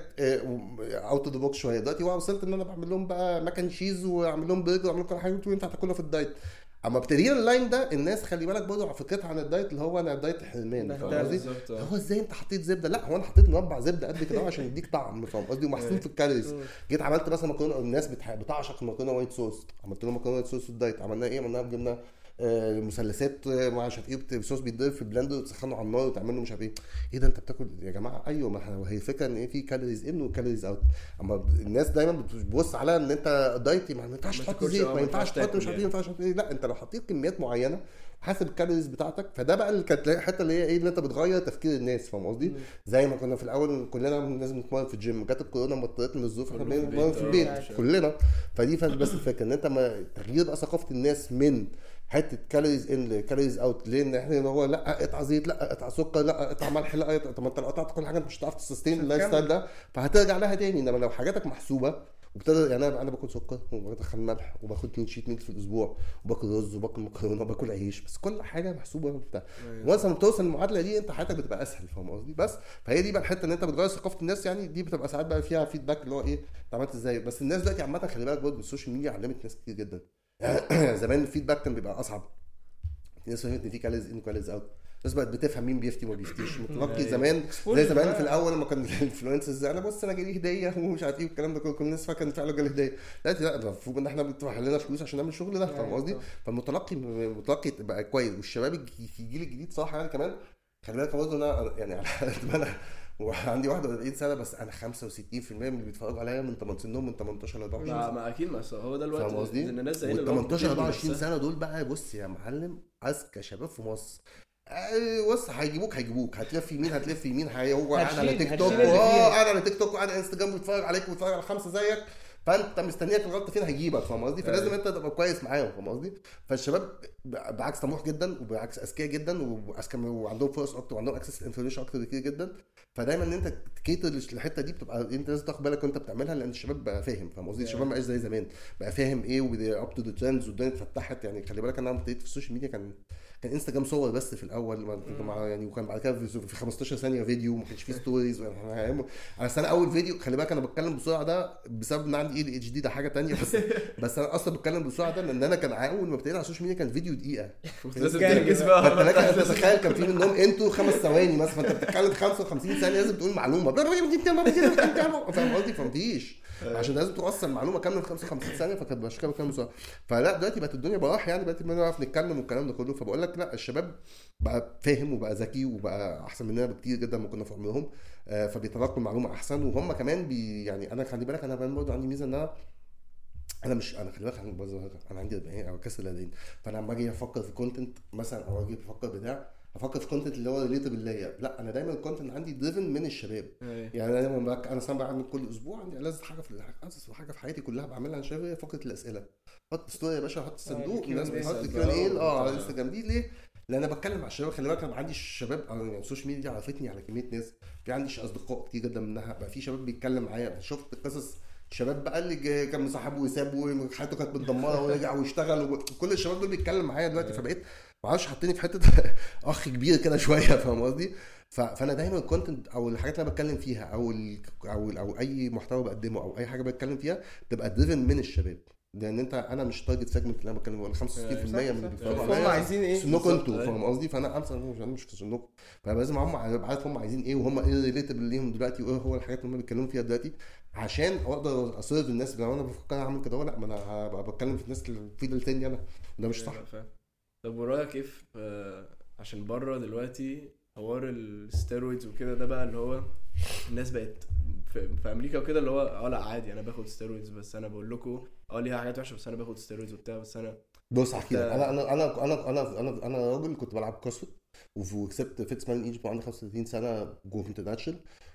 اوت اوف ذا بوكس شويه دلوقتي بقى وصلت ان انا بعمل لهم بقى ماكن تشيز واعمل لهم برجر واعمل لهم كل حاجه وينفع تاكلها في الدايت اما ابتدينا اللاين ده الناس خلي بالك برضه على فكرتها عن الدايت اللي هو انا دايت حرمان فاهم بهدلة. قصدي؟ بالظبط آه. هو ازاي انت حطيت زبده لا هو انا حطيت مربع زبده قد كده عشان يديك طعم فاهم قصدي ومحسوب في الكالوريز مم. جيت عملت مثلا مكرونه الناس بتح- بتعشق المكرونه وايت صوص عملت لهم مكرونه وايت صوص في الدايت عملناها ايه عملناها بجبنه آه، مثلثات آه، مع مش عارف ايه بت- صوص بيتضرب في البلندر وتسخنه على النار وتعمل له مش عارف ايه ايه ده انت بتاكل يا جماعه ايوه ما احنا هي الفكره ان ايه في كالوريز ان وكالوريز اوت اما ب- الناس دايما بتبص على ان انت دايت ما ينفعش ما تحط تاكلش، زيت اه، ما ينفعش تحط تاكل مش عارف ايه يعني. ما ينفعش تحط ايه لا انت لو حطيت كميات معينه حاسب الكالوريز بتاعتك فده بقى اللي كانت الحته اللي هي ايه اللي انت بتغير تفكير الناس فاهم قصدي؟ زي ما كنا في الاول كلنا لازم نتمرن في الجيم جت الكورونا ما اضطرتنا للظروف احنا كله في بنتمرن البيت، في اه، البيت عشان- كلنا فدي ف- بس الفكره ان انت ما تغيير بقى ثقافه الناس من حته كالوريز ان كالوريز اوت ليه ان احنا اللي هو لا اقطع زيت لا اقطع سكر لا اقطع ملح لا اقطع طب ما انت لو قطعت كل حاجه انت مش هتعرف تسستين مش اللايف هتكمل. ستايل ده فهترجع لها تاني انما لو حاجاتك محسوبه وابتدى يعني انا انا باكل سكر وبدخل ملح وباخد اتنين شيت ميل في الاسبوع وباكل رز وباكل مكرونه وباكل عيش بس كل حاجه محسوبه وبتاع أيوة. وانس لما بتوصل للمعادله دي انت حياتك بتبقى اسهل فاهم قصدي بس فهي دي بقى الحته ان انت بتغير ثقافه الناس يعني دي بتبقى ساعات بقى فيها فيدباك اللي هو ايه انت عملت ازاي بس الناس دلوقتي عامه خلي بالك برضه السوشيال ميديا علمت ناس كتير جدا زمان الفيدباك كان بيبقى اصعب الناس فهمت ان في كاليز ان كاليز اوت الناس بقت بتفهم مين بيفتي وما بيفتيش متلقي أيوة. زمان Exposure زي زمان بقى. في الاول لما كان الانفلونسرز انا بص انا جالي هديه ومش عارف ايه والكلام ده كله كل الناس فاكره ان فعلا جالي هديه دلوقتي لا ده المفروض ان احنا بندفع لنا فلوس عشان نعمل الشغل ده فاهم أيوة قصدي؟ طبعا. فالمتلقي المتلقي بقى كويس والشباب الج- الجيل الجديد صراحه يعني كمان خلي بالك برضه انا يعني على قد ما انا وعندي 41 سنه بس انا 65% من اللي بيتفرجوا عليا من 8 سنهم من 18 ل 24 ما, سنه ما اكيد ما هو ده الوقت فاهم قصدي؟ ان الناس زي وال 18 24 سنه دول بقى بص يا معلم اذكى شباب في مصر آه، بص هيجيبوك هيجيبوك هتلف يمين هتلف يمين هي- هو قاعد على هتشيل- تيك توك هتشيل اللي اه فيها. قاعد على تيك توك وقاعد على انستجرام بيتفرج عليك وبيتفرج على خمسه زيك فانت مستنيك الغلطه فين هيجيبك فاهم قصدي فلازم أيوة. انت تبقى كويس معاهم فاهم قصدي فالشباب ب- بالعكس طموح جدا وبالعكس اذكياء جدا واذكى وعندهم فرص اكتر وعندهم اكسس انفورميشن اكتر بكتير جدا فدايما ان انت تكيتر للحته دي بتبقى انت لازم تاخد بالك وانت بتعملها لان الشباب بقى فاهم فاهم قصدي الشباب ما بقاش زي زمان بقى فاهم ايه واب تو ذا ترندز والدنيا اتفتحت يعني خلي بالك انا لما ابتديت في السوشيال ميديا كان كان انستجرام صور بس في الاول ما كنت مع يعني وكان بعد كده في في 15 ثانيه فيديو ما كانش فيه ستوريز انا انا اول فيديو خلي بالك انا بتكلم بسرعه ده بسبب ان عندي اي اتش دي ده حاجه تانية بس بس انا اصلا بتكلم بسرعه ده لان انا كان اول ما ابتديت على السوشيال ميديا كان فيديو دقيقه لازم كان- تنجز فانت بقى لك ان تتخيل كان في منهم انتوا خمس ثواني مثلا فانت بتتكلم 55 ثانيه لازم تقول معلومه فاهم قصدي فمفيش عشان لازم توصل معلومه كامله في 55 ثانيه فكانت عشان كده بتكلم بسرعه فلا دلوقتي بقت الدنيا براح يعني بقت بنعرف نتكلم والكلام ده كله فبقول لك لا الشباب بقى فاهم وبقى ذكي وبقى احسن مننا بكتير جدا ما كنا في عمرهم آه، فبيتلقوا المعلومه احسن وهم كمان بي يعني انا خلي بالك انا كمان برضه عندي ميزه ان انا انا مش انا خلي بالك انا برضه انا عندي 40 او كسر الادين فانا لما اجي افكر في كونتنت مثلا او اجي افكر بتاع افكر في كونتنت اللي هو ريليتبل ليا لا انا دايما الكونتنت عندي دريفن من الشباب أيوة. يعني انا دايما بك... انا سام بعمل كل اسبوع عندي ألذ حاجه في ألذ حاجه في حياتي كلها بعملها انا شايف هي فقره الاسئله حط ستوري يا باشا حط الصندوق Q&A الناس بتحط سأل كيو ان ايه بقى اه على وبتاع. الانستجرام دي ليه؟ لان انا بتكلم مع الشباب خلي بالك انا عندي الشباب أو يعني السوشيال ميديا دي عرفتني على كميه ناس في عندي اصدقاء كتير جدا منها بقى في شباب بيتكلم معايا شفت قصص شباب بقى اللي جا- كان مصاحب وساب وحياته كانت متدمره ورجع واشتغل وكل الشباب دول بيتكلم معايا دلوقتي فبقيت ما اعرفش حاطيني في حته اخ كبير كده شويه فاهم قصدي؟ ف- فانا دايما الكونتنت او الحاجات اللي انا بتكلم فيها او ال او ال او اي محتوى بقدمه او اي حاجه بتكلم فيها تبقى دريفن من الشباب لان انت انا مش تارجت سيجمنت اللي انا بتكلم ولا 65% من اللي بيتفرجوا هم عليا عايزين ايه سنكم انتوا بالظبط، فاهم قصدي فانا امسك مش أنا مش في سنكم فلازم هم ابقى عارف هم عايزين ايه وهم ايه ريليتبل ليهم دلوقتي وايه هو الحاجات اللي هم بيتكلموا فيها دلوقتي عشان اقدر اسيرف الناس لو انا بفكر اعمل كده لا ما انا هبقى بتكلم في الناس اللي في التاني انا ده مش صح أيوة، فاهم. طب ورايك ايه في آه، عشان بره دلوقتي حوار الستيرويدز وكده ده بقى اللي هو الناس بقت في, في امريكا وكده اللي هو اه لا عادي انا باخد ستيرويدز بس انا بقول لكم اه ليها حاجات وحشه بس انا باخد ستيرويدز وبتاع بس انا بص احكي لك أنت- انا انا انا انا انا انا انا راجل كنت بلعب كروسفيت وكسبت فيتس مان ايجيبت وعندي 35 سنه كنت ناتشرال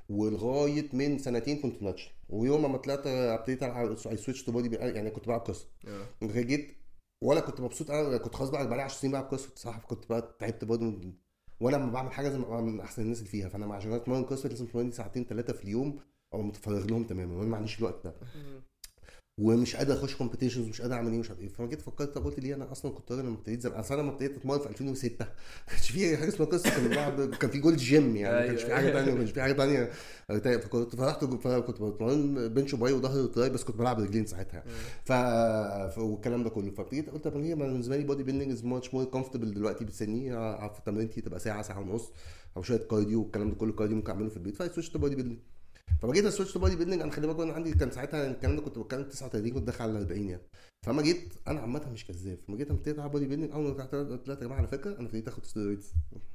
ولغايه من سنتين كنت ناتشرال ويوم ما طلعت ابتديت العب اي سويتش تو بودي يعني كنت بلعب قصه اه جيت ولا كنت مبسوط انا كنت خلاص بقى بقالي 10 سنين بلعب قصه صح كنت بقى تعبت برضه من- وانا لما بعمل حاجه لازم ابقى من احسن الناس اللي فيها فانا عشان اتمرن قصه لازم اتمرن ساعتين ثلاثه في اليوم او متفرغ لهم تماما وانا ما عنديش الوقت ده ومش قادر اخش كومبيتيشنز ومش قادر اعمل ايه ومش عارف ايه فانا جيت فكرت طب قلت ليه انا اصلا كنت راجل لما ابتديت زمان اصل انا لما ابتديت اتمرن في 2006 ما كانش في حاجه اسمها قصه كان بلعب كان في جولد جيم يعني ما كانش في أيوة. حاجه ثانيه ما كانش في حاجه ثانيه فكنت فرحت كنت بتمرن بنش وباي وظهر وتراي بس كنت بلعب رجلين ساعتها ف... ف... والكلام ده كله فابتديت قلت طب ليه ما بالنسبه لي بودي بيلدينج از ماتش مور كومفورتبل دلوقتي بتسني اقعد في تمرينتي تبقى ساعه ساعه ونص او شويه كارديو والكلام ده كله كارديو ممكن اعمله في البيت فسويتش تو بودي بيلدينج فما جيت اسويتش تو بودي بيلدينج انا خلي بالك انا عندي كان ساعتها الكلام ده كنت بتكلم 39 كنت داخل على 40 يعني فما جيت انا عامه مش كذاب فما جيت ابتديت العب بودي بيلدينج اول ما رجعت قلت لها يا جماعه على فكره انا ابتديت اخد ستيرويدز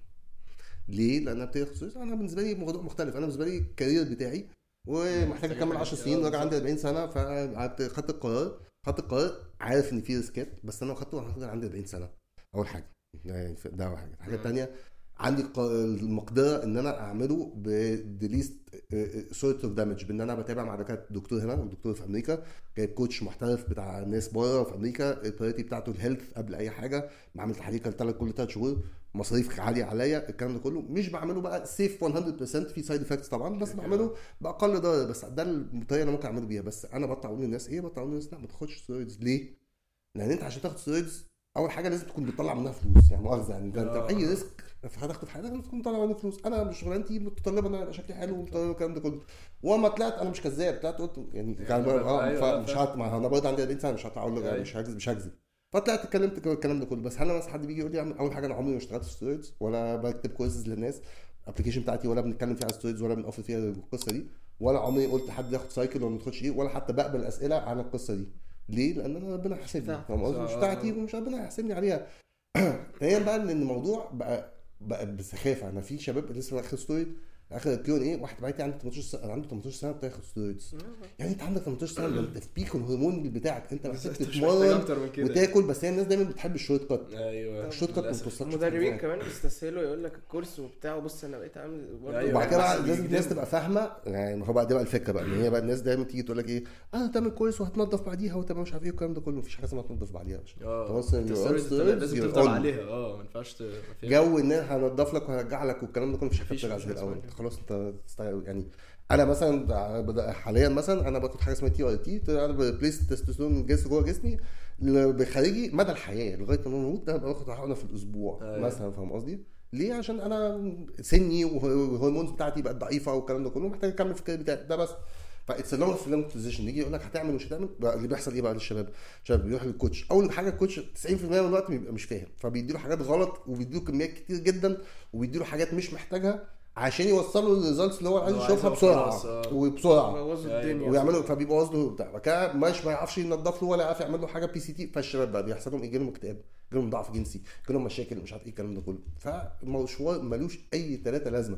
ليه؟ لان انا ابتديت اخد ستيرويدز انا بالنسبه لي موضوع مختلف انا بالنسبه لي الكارير بتاعي ومحتاج اكمل 10 سنين راجع عندي 40 سنه فخدت القرار خدت القرار عارف ان في ريسكات بس انا خدته وانا عندي 40 سنه اول حاجه يعني ده اول حاجه الحاجه الثانيه عندي الق- المقدره ان انا اعمله بديليست سورت اوف دامج بان انا بتابع مع دكاتره دكتور هنا ودكتور في امريكا جايب كوتش محترف بتاع ناس بره في امريكا البريورتي بتاعته الهيلث قبل اي حاجه بعمل تحاليل كل كل ثلاث شهور مصاريف عاليه عليا الكلام ده كله مش بعمله بقى سيف 100% في سايد افكتس طبعا بس بعمله باقل ضرر بس ده الطريقه اللي ممكن اعمله بيها بس انا بطلع اقول للناس ايه بطلع اقول للناس لا ما تاخدش ستيرويدز ليه؟ لان انت عشان تاخد ستيرويدز اول حاجه لازم تكون بتطلع منها فلوس يعني مؤاخذه يعني ده انت آه. اي ريسك هتاخده في حياتك لازم تكون مطلع منها فلوس انا مش شغلانتي متطلبه ان انا ابقى شكلي حلو ومتطلبه الكلام ده كله وما طلعت انا مش كذاب طلعت قلت يعني كان أيوة، اه أيوة، فمش فاهم. هت ما انا برضه عندي 40 سنه مش هقول له أيوة. مش هكذب مش هكذب فطلعت اتكلمت كده الكلام ده كله بس هل انا مثلا حد بيجي يقول لي أعمل- اول حاجه انا عمري ما اشتغلت في ستوريدز ولا بكتب كويزز للناس الابلكيشن بتاعتي ولا بنتكلم فيها على ستوريدز ولا بنقفل فيها القصه دي ولا عمري قلت لحد ياخد سايكل ولا ما تاخدش ايه ولا حتى بقبل اسئله عن القصه دي ليه؟ لان انا ربنا حاسبني بتاعتك. فاهم قصدي؟ مش آه. بتاعتي ومش ربنا هيحاسبني عليها ثانيا بقى ان الموضوع بقى بقى بسخافه انا في شباب لسه اخر ستوري اخر كيو ان ايه واحد بعت لي عنده 18 سنه عنده 18 سنه بتاخد ستيرويدز يعني انت عندك 18 سنه ده انت في بيك الهرمون بتاعك انت محتاج أنت مش محتاج تتمرن اكتر من كده وتاكل بس هي الناس دايما بتحب الشورت كات ايوه الشورت كات ما للأسف. بتوصلش المدربين في كمان بيستسهلوا يقول لك الكورس وبتاع بص انا بقيت عامل برضه أيوة. وبعد كده بقى بس لازم الناس بيجذب. تبقى فاهمه يعني هو بقى دي بقى الفكره بقى ان هي بقى الناس دايما تيجي تقول لك ايه اه تعمل كويس وهتنضف بعديها وتبقى مش عارف ايه والكلام ده كله مفيش حاجه اسمها تنضف بعديها يا باشا اه خلاص أنت you're on الستوريز steroids, بتاعتك لازم you're تفضل on. عليها اه ما ينفعش ت- ما فيهاش- جو ان انا هنضف لك وهرجع لك والكلام ده كله مفيش حاجه مفيش- بترجع مفيش زي الاول حاجة اسمها خلاص انت تست- يعني انا مثلا بد- حاليا مثلا انا باخد حاجه اسمها تي ار تي انا بريبليس التستوستيرون جس جوه جسمي ل- بخارجي مدى الحياه لغايه ما اموت ده باخد حقنه في الاسبوع أيوة. مثلا فاهم قصدي؟ ليه عشان انا سني والهرمونز بتاعتي بقت ضعيفه والكلام ده كله محتاج اكمل في الكارير بتاعي ده بس فاتس لونج في لونج بوزيشن يجي يقول لك هتعمل ومش هتعمل بقى اللي بيحصل ايه بقى للشباب؟ الشباب بيروح للكوتش اول حاجه الكوتش 90% من الوقت بيبقى مش فاهم فبيديله حاجات غلط وبيديله كميات كتير جدا وبيديله حاجات مش محتاجها عشان يوصلوا الريزلتس اللي هو عايز هو يشوفها عايزها وخلاص، بسرعه آه. وبسرعه بوظوا أيوة. الدنيا ويعملوا فبيبوظ له بتاع بعد كده مش ما يعرفش ينضف له ولا يعرف يعمل له حاجه بي سي تي فالشباب بقى بيحصل لهم يجي لهم اكتئاب يجي لهم ضعف جنسي يجي لهم مشاكل مش عارف ايه الكلام ده كله فالمشوار ملوش اي ثلاثه لازمه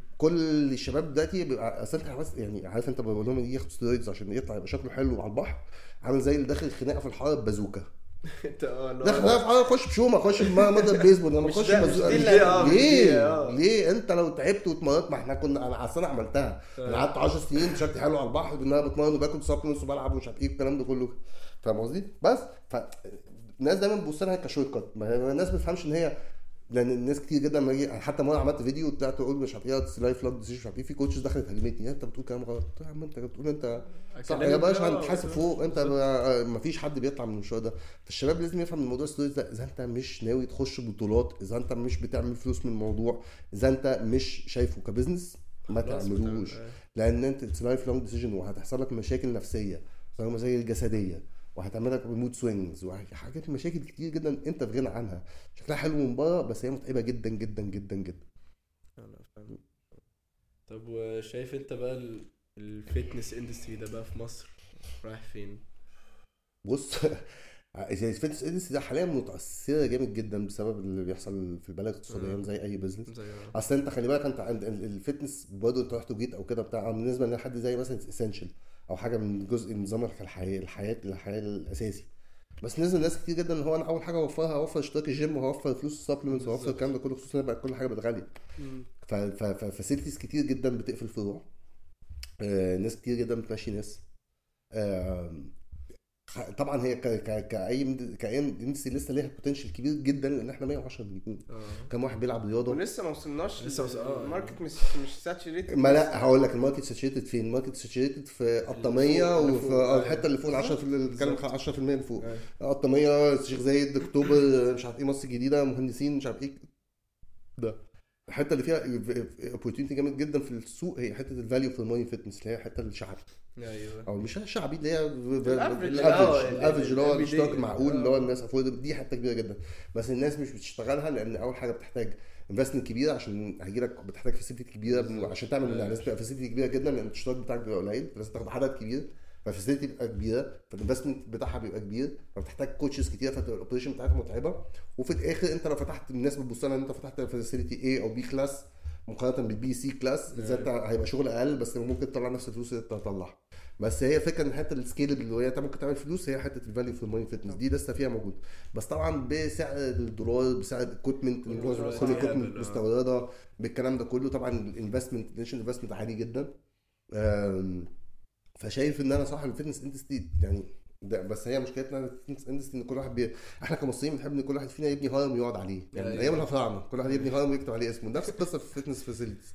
كل الشباب دلوقتي بيبقى اصل انت بس يعني عارف انت بقول لهم يجي ياخد ستيرويدز عشان يطلع يبقى شكله حلو على البحر عامل زي اللي داخل خناقه في الحاره ببازوكا انت اه اللي هو- داخل خناقه في الحاره خش بشومه خش بمضرب بيسبول لما مش تخش ده- مش بازوكا دي مش اللي- آه، مش ليه؟ دي، آه. ليه انت لو تعبت واتمرنت ما احنا كنا انا اصل انا عملتها انا قعدت 10 سنين شكلي حلو على البحر بان انا بتمرن وباكل سبلمنتس وبلعب ومش عارف ايه الكلام ده كله فاهم قصدي؟ بس ف الناس دايما بتبص لها كشورت كات ما هي الناس ما بتفهمش ان هي لان الناس كتير جدا لما اجي حتى مره عملت فيديو طلعت اقول مش عارف ايه لايف لوج ديسيجن مش عارف ايه في كوتشز دخلت هجمتني انت بتقول كلام غلط قلت له يا عم انت بتقول انت صح يا أكلمك باشا بقى. هنتحاسب فوق انت ما فيش حد بيطلع من المشوار ده فالشباب لازم يفهم من موضوع ستوريز ده اذا انت مش ناوي تخش بطولات اذا انت مش بتعمل فلوس من الموضوع اذا انت مش شايفه كبزنس ما خلاص تعملوش بتعمل- لان انت اتس لايف لونج ديسيجن وهتحصل لك مشاكل نفسيه زي مشاكل الجسديه وهتعمل لك مود سوينجز وحاجات مشاكل كتير جدا انت في غنى عنها شكلها حلو من بره بس هي متعبه جدا جدا جدا جدا أنا فاهم. طب وشايف انت بقى ال- الفيتنس اندستري ده بقى في مصر رايح فين؟ بص زي الفيتنس اندستري ده حاليا متاثره جامد جدا بسبب اللي بيحصل في البلد اقتصاديا مم. زي اي بزنس زي اصل انت خلي بالك انت عند ال- الفتنس برضه انت رحت وجيت او كده بتاع بالنسبه لحد زي مثلا اسينشال او حاجه من جزء من نظامك الحياه الحياه الحياه الاساسي بس بالنسبه لناس كتير جدا ان هو انا اول حاجه اوفرها اوفر اشتراك الجيم وهوفر فلوس السبلمنتس وهوفر بالظبط. الكلام ده كله خصوصا إن بقى كل حاجه بقت غاليه مم. فاسيلتيز كتير جدا بتقفل فروع آه، ناس كتير جدا بتمشي ناس آم، خ- طبعا هي ك ك كاي كاي اندستري لسه ليها بوتنشال كبير جدا لان احنا 110 نجوم كام واحد بيلعب رياضه ولسه ما وصلناش لسه وص- آه. الماركت مش مش ساتشريتد ما لا هقول لك الماركت ساتشيتد فين؟ الماركت ساتشيتد في قطاميه اللي وفي فوق. آه، الحته اللي فوق ال 10 بالظبط. بتتكلم 10% اللي فوق أيوة. قطاميه الشيخ زايد اكتوبر مش عارف ايه مصر الجديده مهندسين مش عارف ايه ده الحته اللي فيها اوبورتيونتي جامد جدا في السوق هي حته الفاليو في الماني فيتنس اللي هي الحته الشعبي ايوه او مش الشعبي اللي هي الافريج. آه، الافرج اللي هو ال- الاشتراك everyday. المعقول اللي هو آه. الناس افورد دي حته كبيره جدا بس الناس مش بتشتغلها لان اول حاجه بتحتاج انفستمنت كبيره عشان هيجي لك بتحتاج فاسيلتي كبيره بالظبط. عشان تعمل آه. لازم تبقى فاسيلتي كبيره جدا لان الاشتراك بتاعك بيبقى قليل لازم تاخد عدد كبير فالفاسيلتي بتبقى كبيره فالانفستمنت بتاعها بيبقى كبير فبتحتاج كوتشز كتير فتبقى الاوبريشن بتاعتها متعبه وفي الاخر انت لو فتحت الناس بتبص لها ان انت فتحت فاسيلتي اي او بي كلاس مقارنه بالبي سي كلاس ازاي انت هيبقى شغل اقل بس ممكن تطلع نفس الفلوس اللي انت هتطلعها بس هي فكره ان حته السكيل اللي هي انت ممكن تعمل فلوس هي حته الفاليو في الماني فيتنس دي لسه فيها موجود بس طبعا بسعر الدولار بسعر الاكويبمنت كل كل دلوقتي الاكويبمنت هبل، آه. مستورده بالكلام ده كله طبعا الانفستمنت الانيشال انفستمنت عالي جدا أم، فشايف ان انا صح الفتنس اندستري يعني ده بس هي مشكلتنا الفتنس اندستري ان كل واحد بي... احنا كمصريين بنحب ان كل واحد فينا يبني هرم ويقعد عليه يعني أيوة. ايام الفراعنه كل واحد يبني هرم ويكتب عليه اسمه نفس القصه في الفتنس فاسيلتيز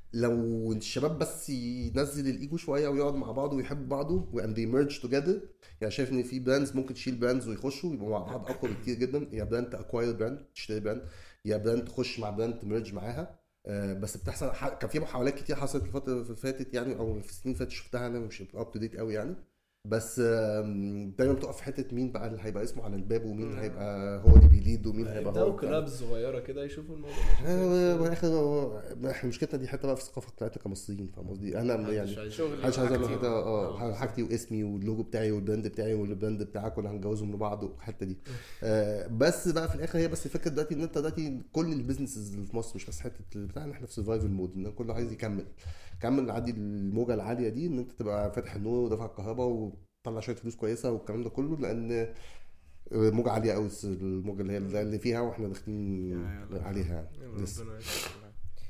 لو الشباب بس ينزل الايجو شويه ويقعد مع بعض ويحب بعضه and they merge together يعني شايف ان في براندز ممكن تشيل براندز ويخشوا يبقوا مع بعض اقوى بكتير جدا يا براند تاكواير براند تشتري براند يا براند تخش مع براند تمرج معاها آه، بس بتحصل ح- كان في محاولات كتير حصلت الفتره اللي فاتت يعني او في السنين اللي فاتت شفتها انا مش اب تو ديت قوي يعني بس آم، دايما بتقف في حته مين بقى اللي هيبقى اسمه على الباب ومين مم. هيبقى هو اللي بيليد ومين هيبقى يبداوا هو كلابز صغيره كده يشوفوا الموضوع آه، والاخر هو- احنا مشكلتنا دي حته بقى في الثقافه بتاعتنا كمصريين فاهم قصدي انا يعني شغل محدش عايز يعمل حاجتي. حاجه اه آه. حاجتي واسمي واللوجو بتاعي والبراند بتاعي والبراند بتاعك ولا هنجوزهم لبعض والحته دي آه بس بقى في الاخر هي بس الفكره دلوقتي ان انت دلوقتي كل البيزنسز اللي في مصر مش بس حته اللي بتاع ان احنا في سرفايفل مود ان كله عايز يكمل كمل نعدي الموجه العاليه دي ان انت تبقى فاتح النور ودافع الكهرباء وتطلع شويه فلوس كويسه والكلام ده كله لان موجه عاليه قوي الموجه اللي هي اللي فيها واحنا داخلين يا- يا- عليها يعني يلا لسه ربنا يستر.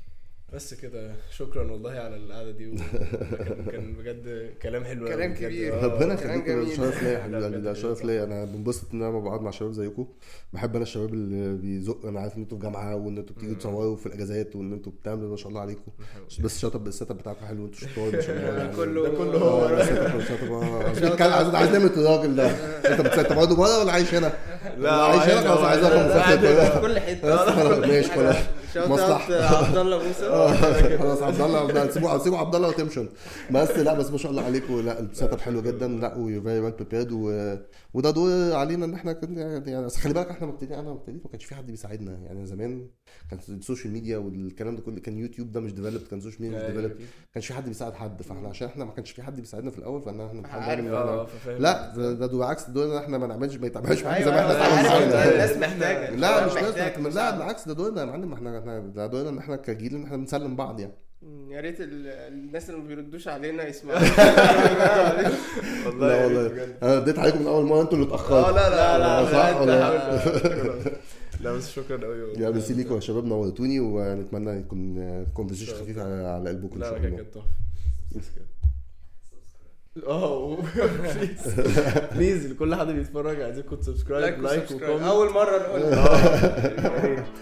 بس كده شكرا والله على القعده دي وكان كان بجد كلام حلو أوي كلام بجد. كبير. آه. ربنا كلام يخليكم ده جميل. شرف ليا يا حبيبي لا، قلبي، ده بجد شرف صح. ليا انا بنبسط ان انا بقعد مع شباب زيكم بحب انا الشباب اللي بيزق انا عارف ان انتوا في جامعه وان انتوا بتيجوا مم. تصوروا في الاجازات وان انتوا بتعملوا ما شاء الله عليكم بس الشات اب السيت اب بتاعكم حلو انتوا شطار ما شاء الله يعني. كله ده كله هو. اه السيت اب السيت اب اه عايزين نتكلم- عايز عايز نعمل الراجل ده انت بتسيت برضه بره ولا عايش هنا؟ لا عايش هنا خلاص عايز لا، اخد لا، مسافه في كلها كل حته خلاص ماشي خلاص شوت مصلحة. اوت عبد الله موسى اه خلاص عبد الله عبد الله سيبوا سيبوا عبد الله وتمشن بس لا بس ما شاء الله عليكم لا السيت اب حلو جدا لا ويو فيري ويل بريبيرد وده دور علينا ان احنا كنا يعني يعني أصل خلي بالك احنا مبتدئين انا مبتدئين ما كانش في حد بيساعدنا يعني زمان كانت السوشيال ميديا والكلام ده كله كان يوتيوب ده مش ديفلوب كان سوشيال ميديا مش أيوة. ديفلوب ما كانش في حد بيساعد حد فاحنا عشان احنا ما كانش في حد بيساعدنا في الاول فاحنا احنا بنحاول عارف، نعمل- اه فاهم. لا ده ده بالعكس دورنا ان احنا ما نعملش ما يتعملش معانا ايوه زي ما احنا أيوة، اتعاملنا عارف، معانا. الناس محتاجه لا مش محتاج لازم لا مساعدة. بالعكس ده دورنا يا معلم احنا احنا ده دورنا ان احنا كجيل ان احنا بنسلم بعض يعني مم، يا ريت ال- الناس اللي ما بيردوش علينا يسمعوا لا والله انا اديت عليكم من اول مره انتوا اللي اه اتاخرتوا لا لا لا صح لا، ولا أنت حاولت. لا بس شكرا قوي والله. يا ميرسي ليكم يا شباب نورتوني ونتمنى يكون كونفرسيشن شكراً. خفيف على على قلبكم ان لا شاء لا الله كانت تحفه بس كده. اه بليز بليز لكل حد بيتفرج عايزينكم تسبسكرايب لايك لايك وسبسكرايب وكومنت اول مره نقولها اه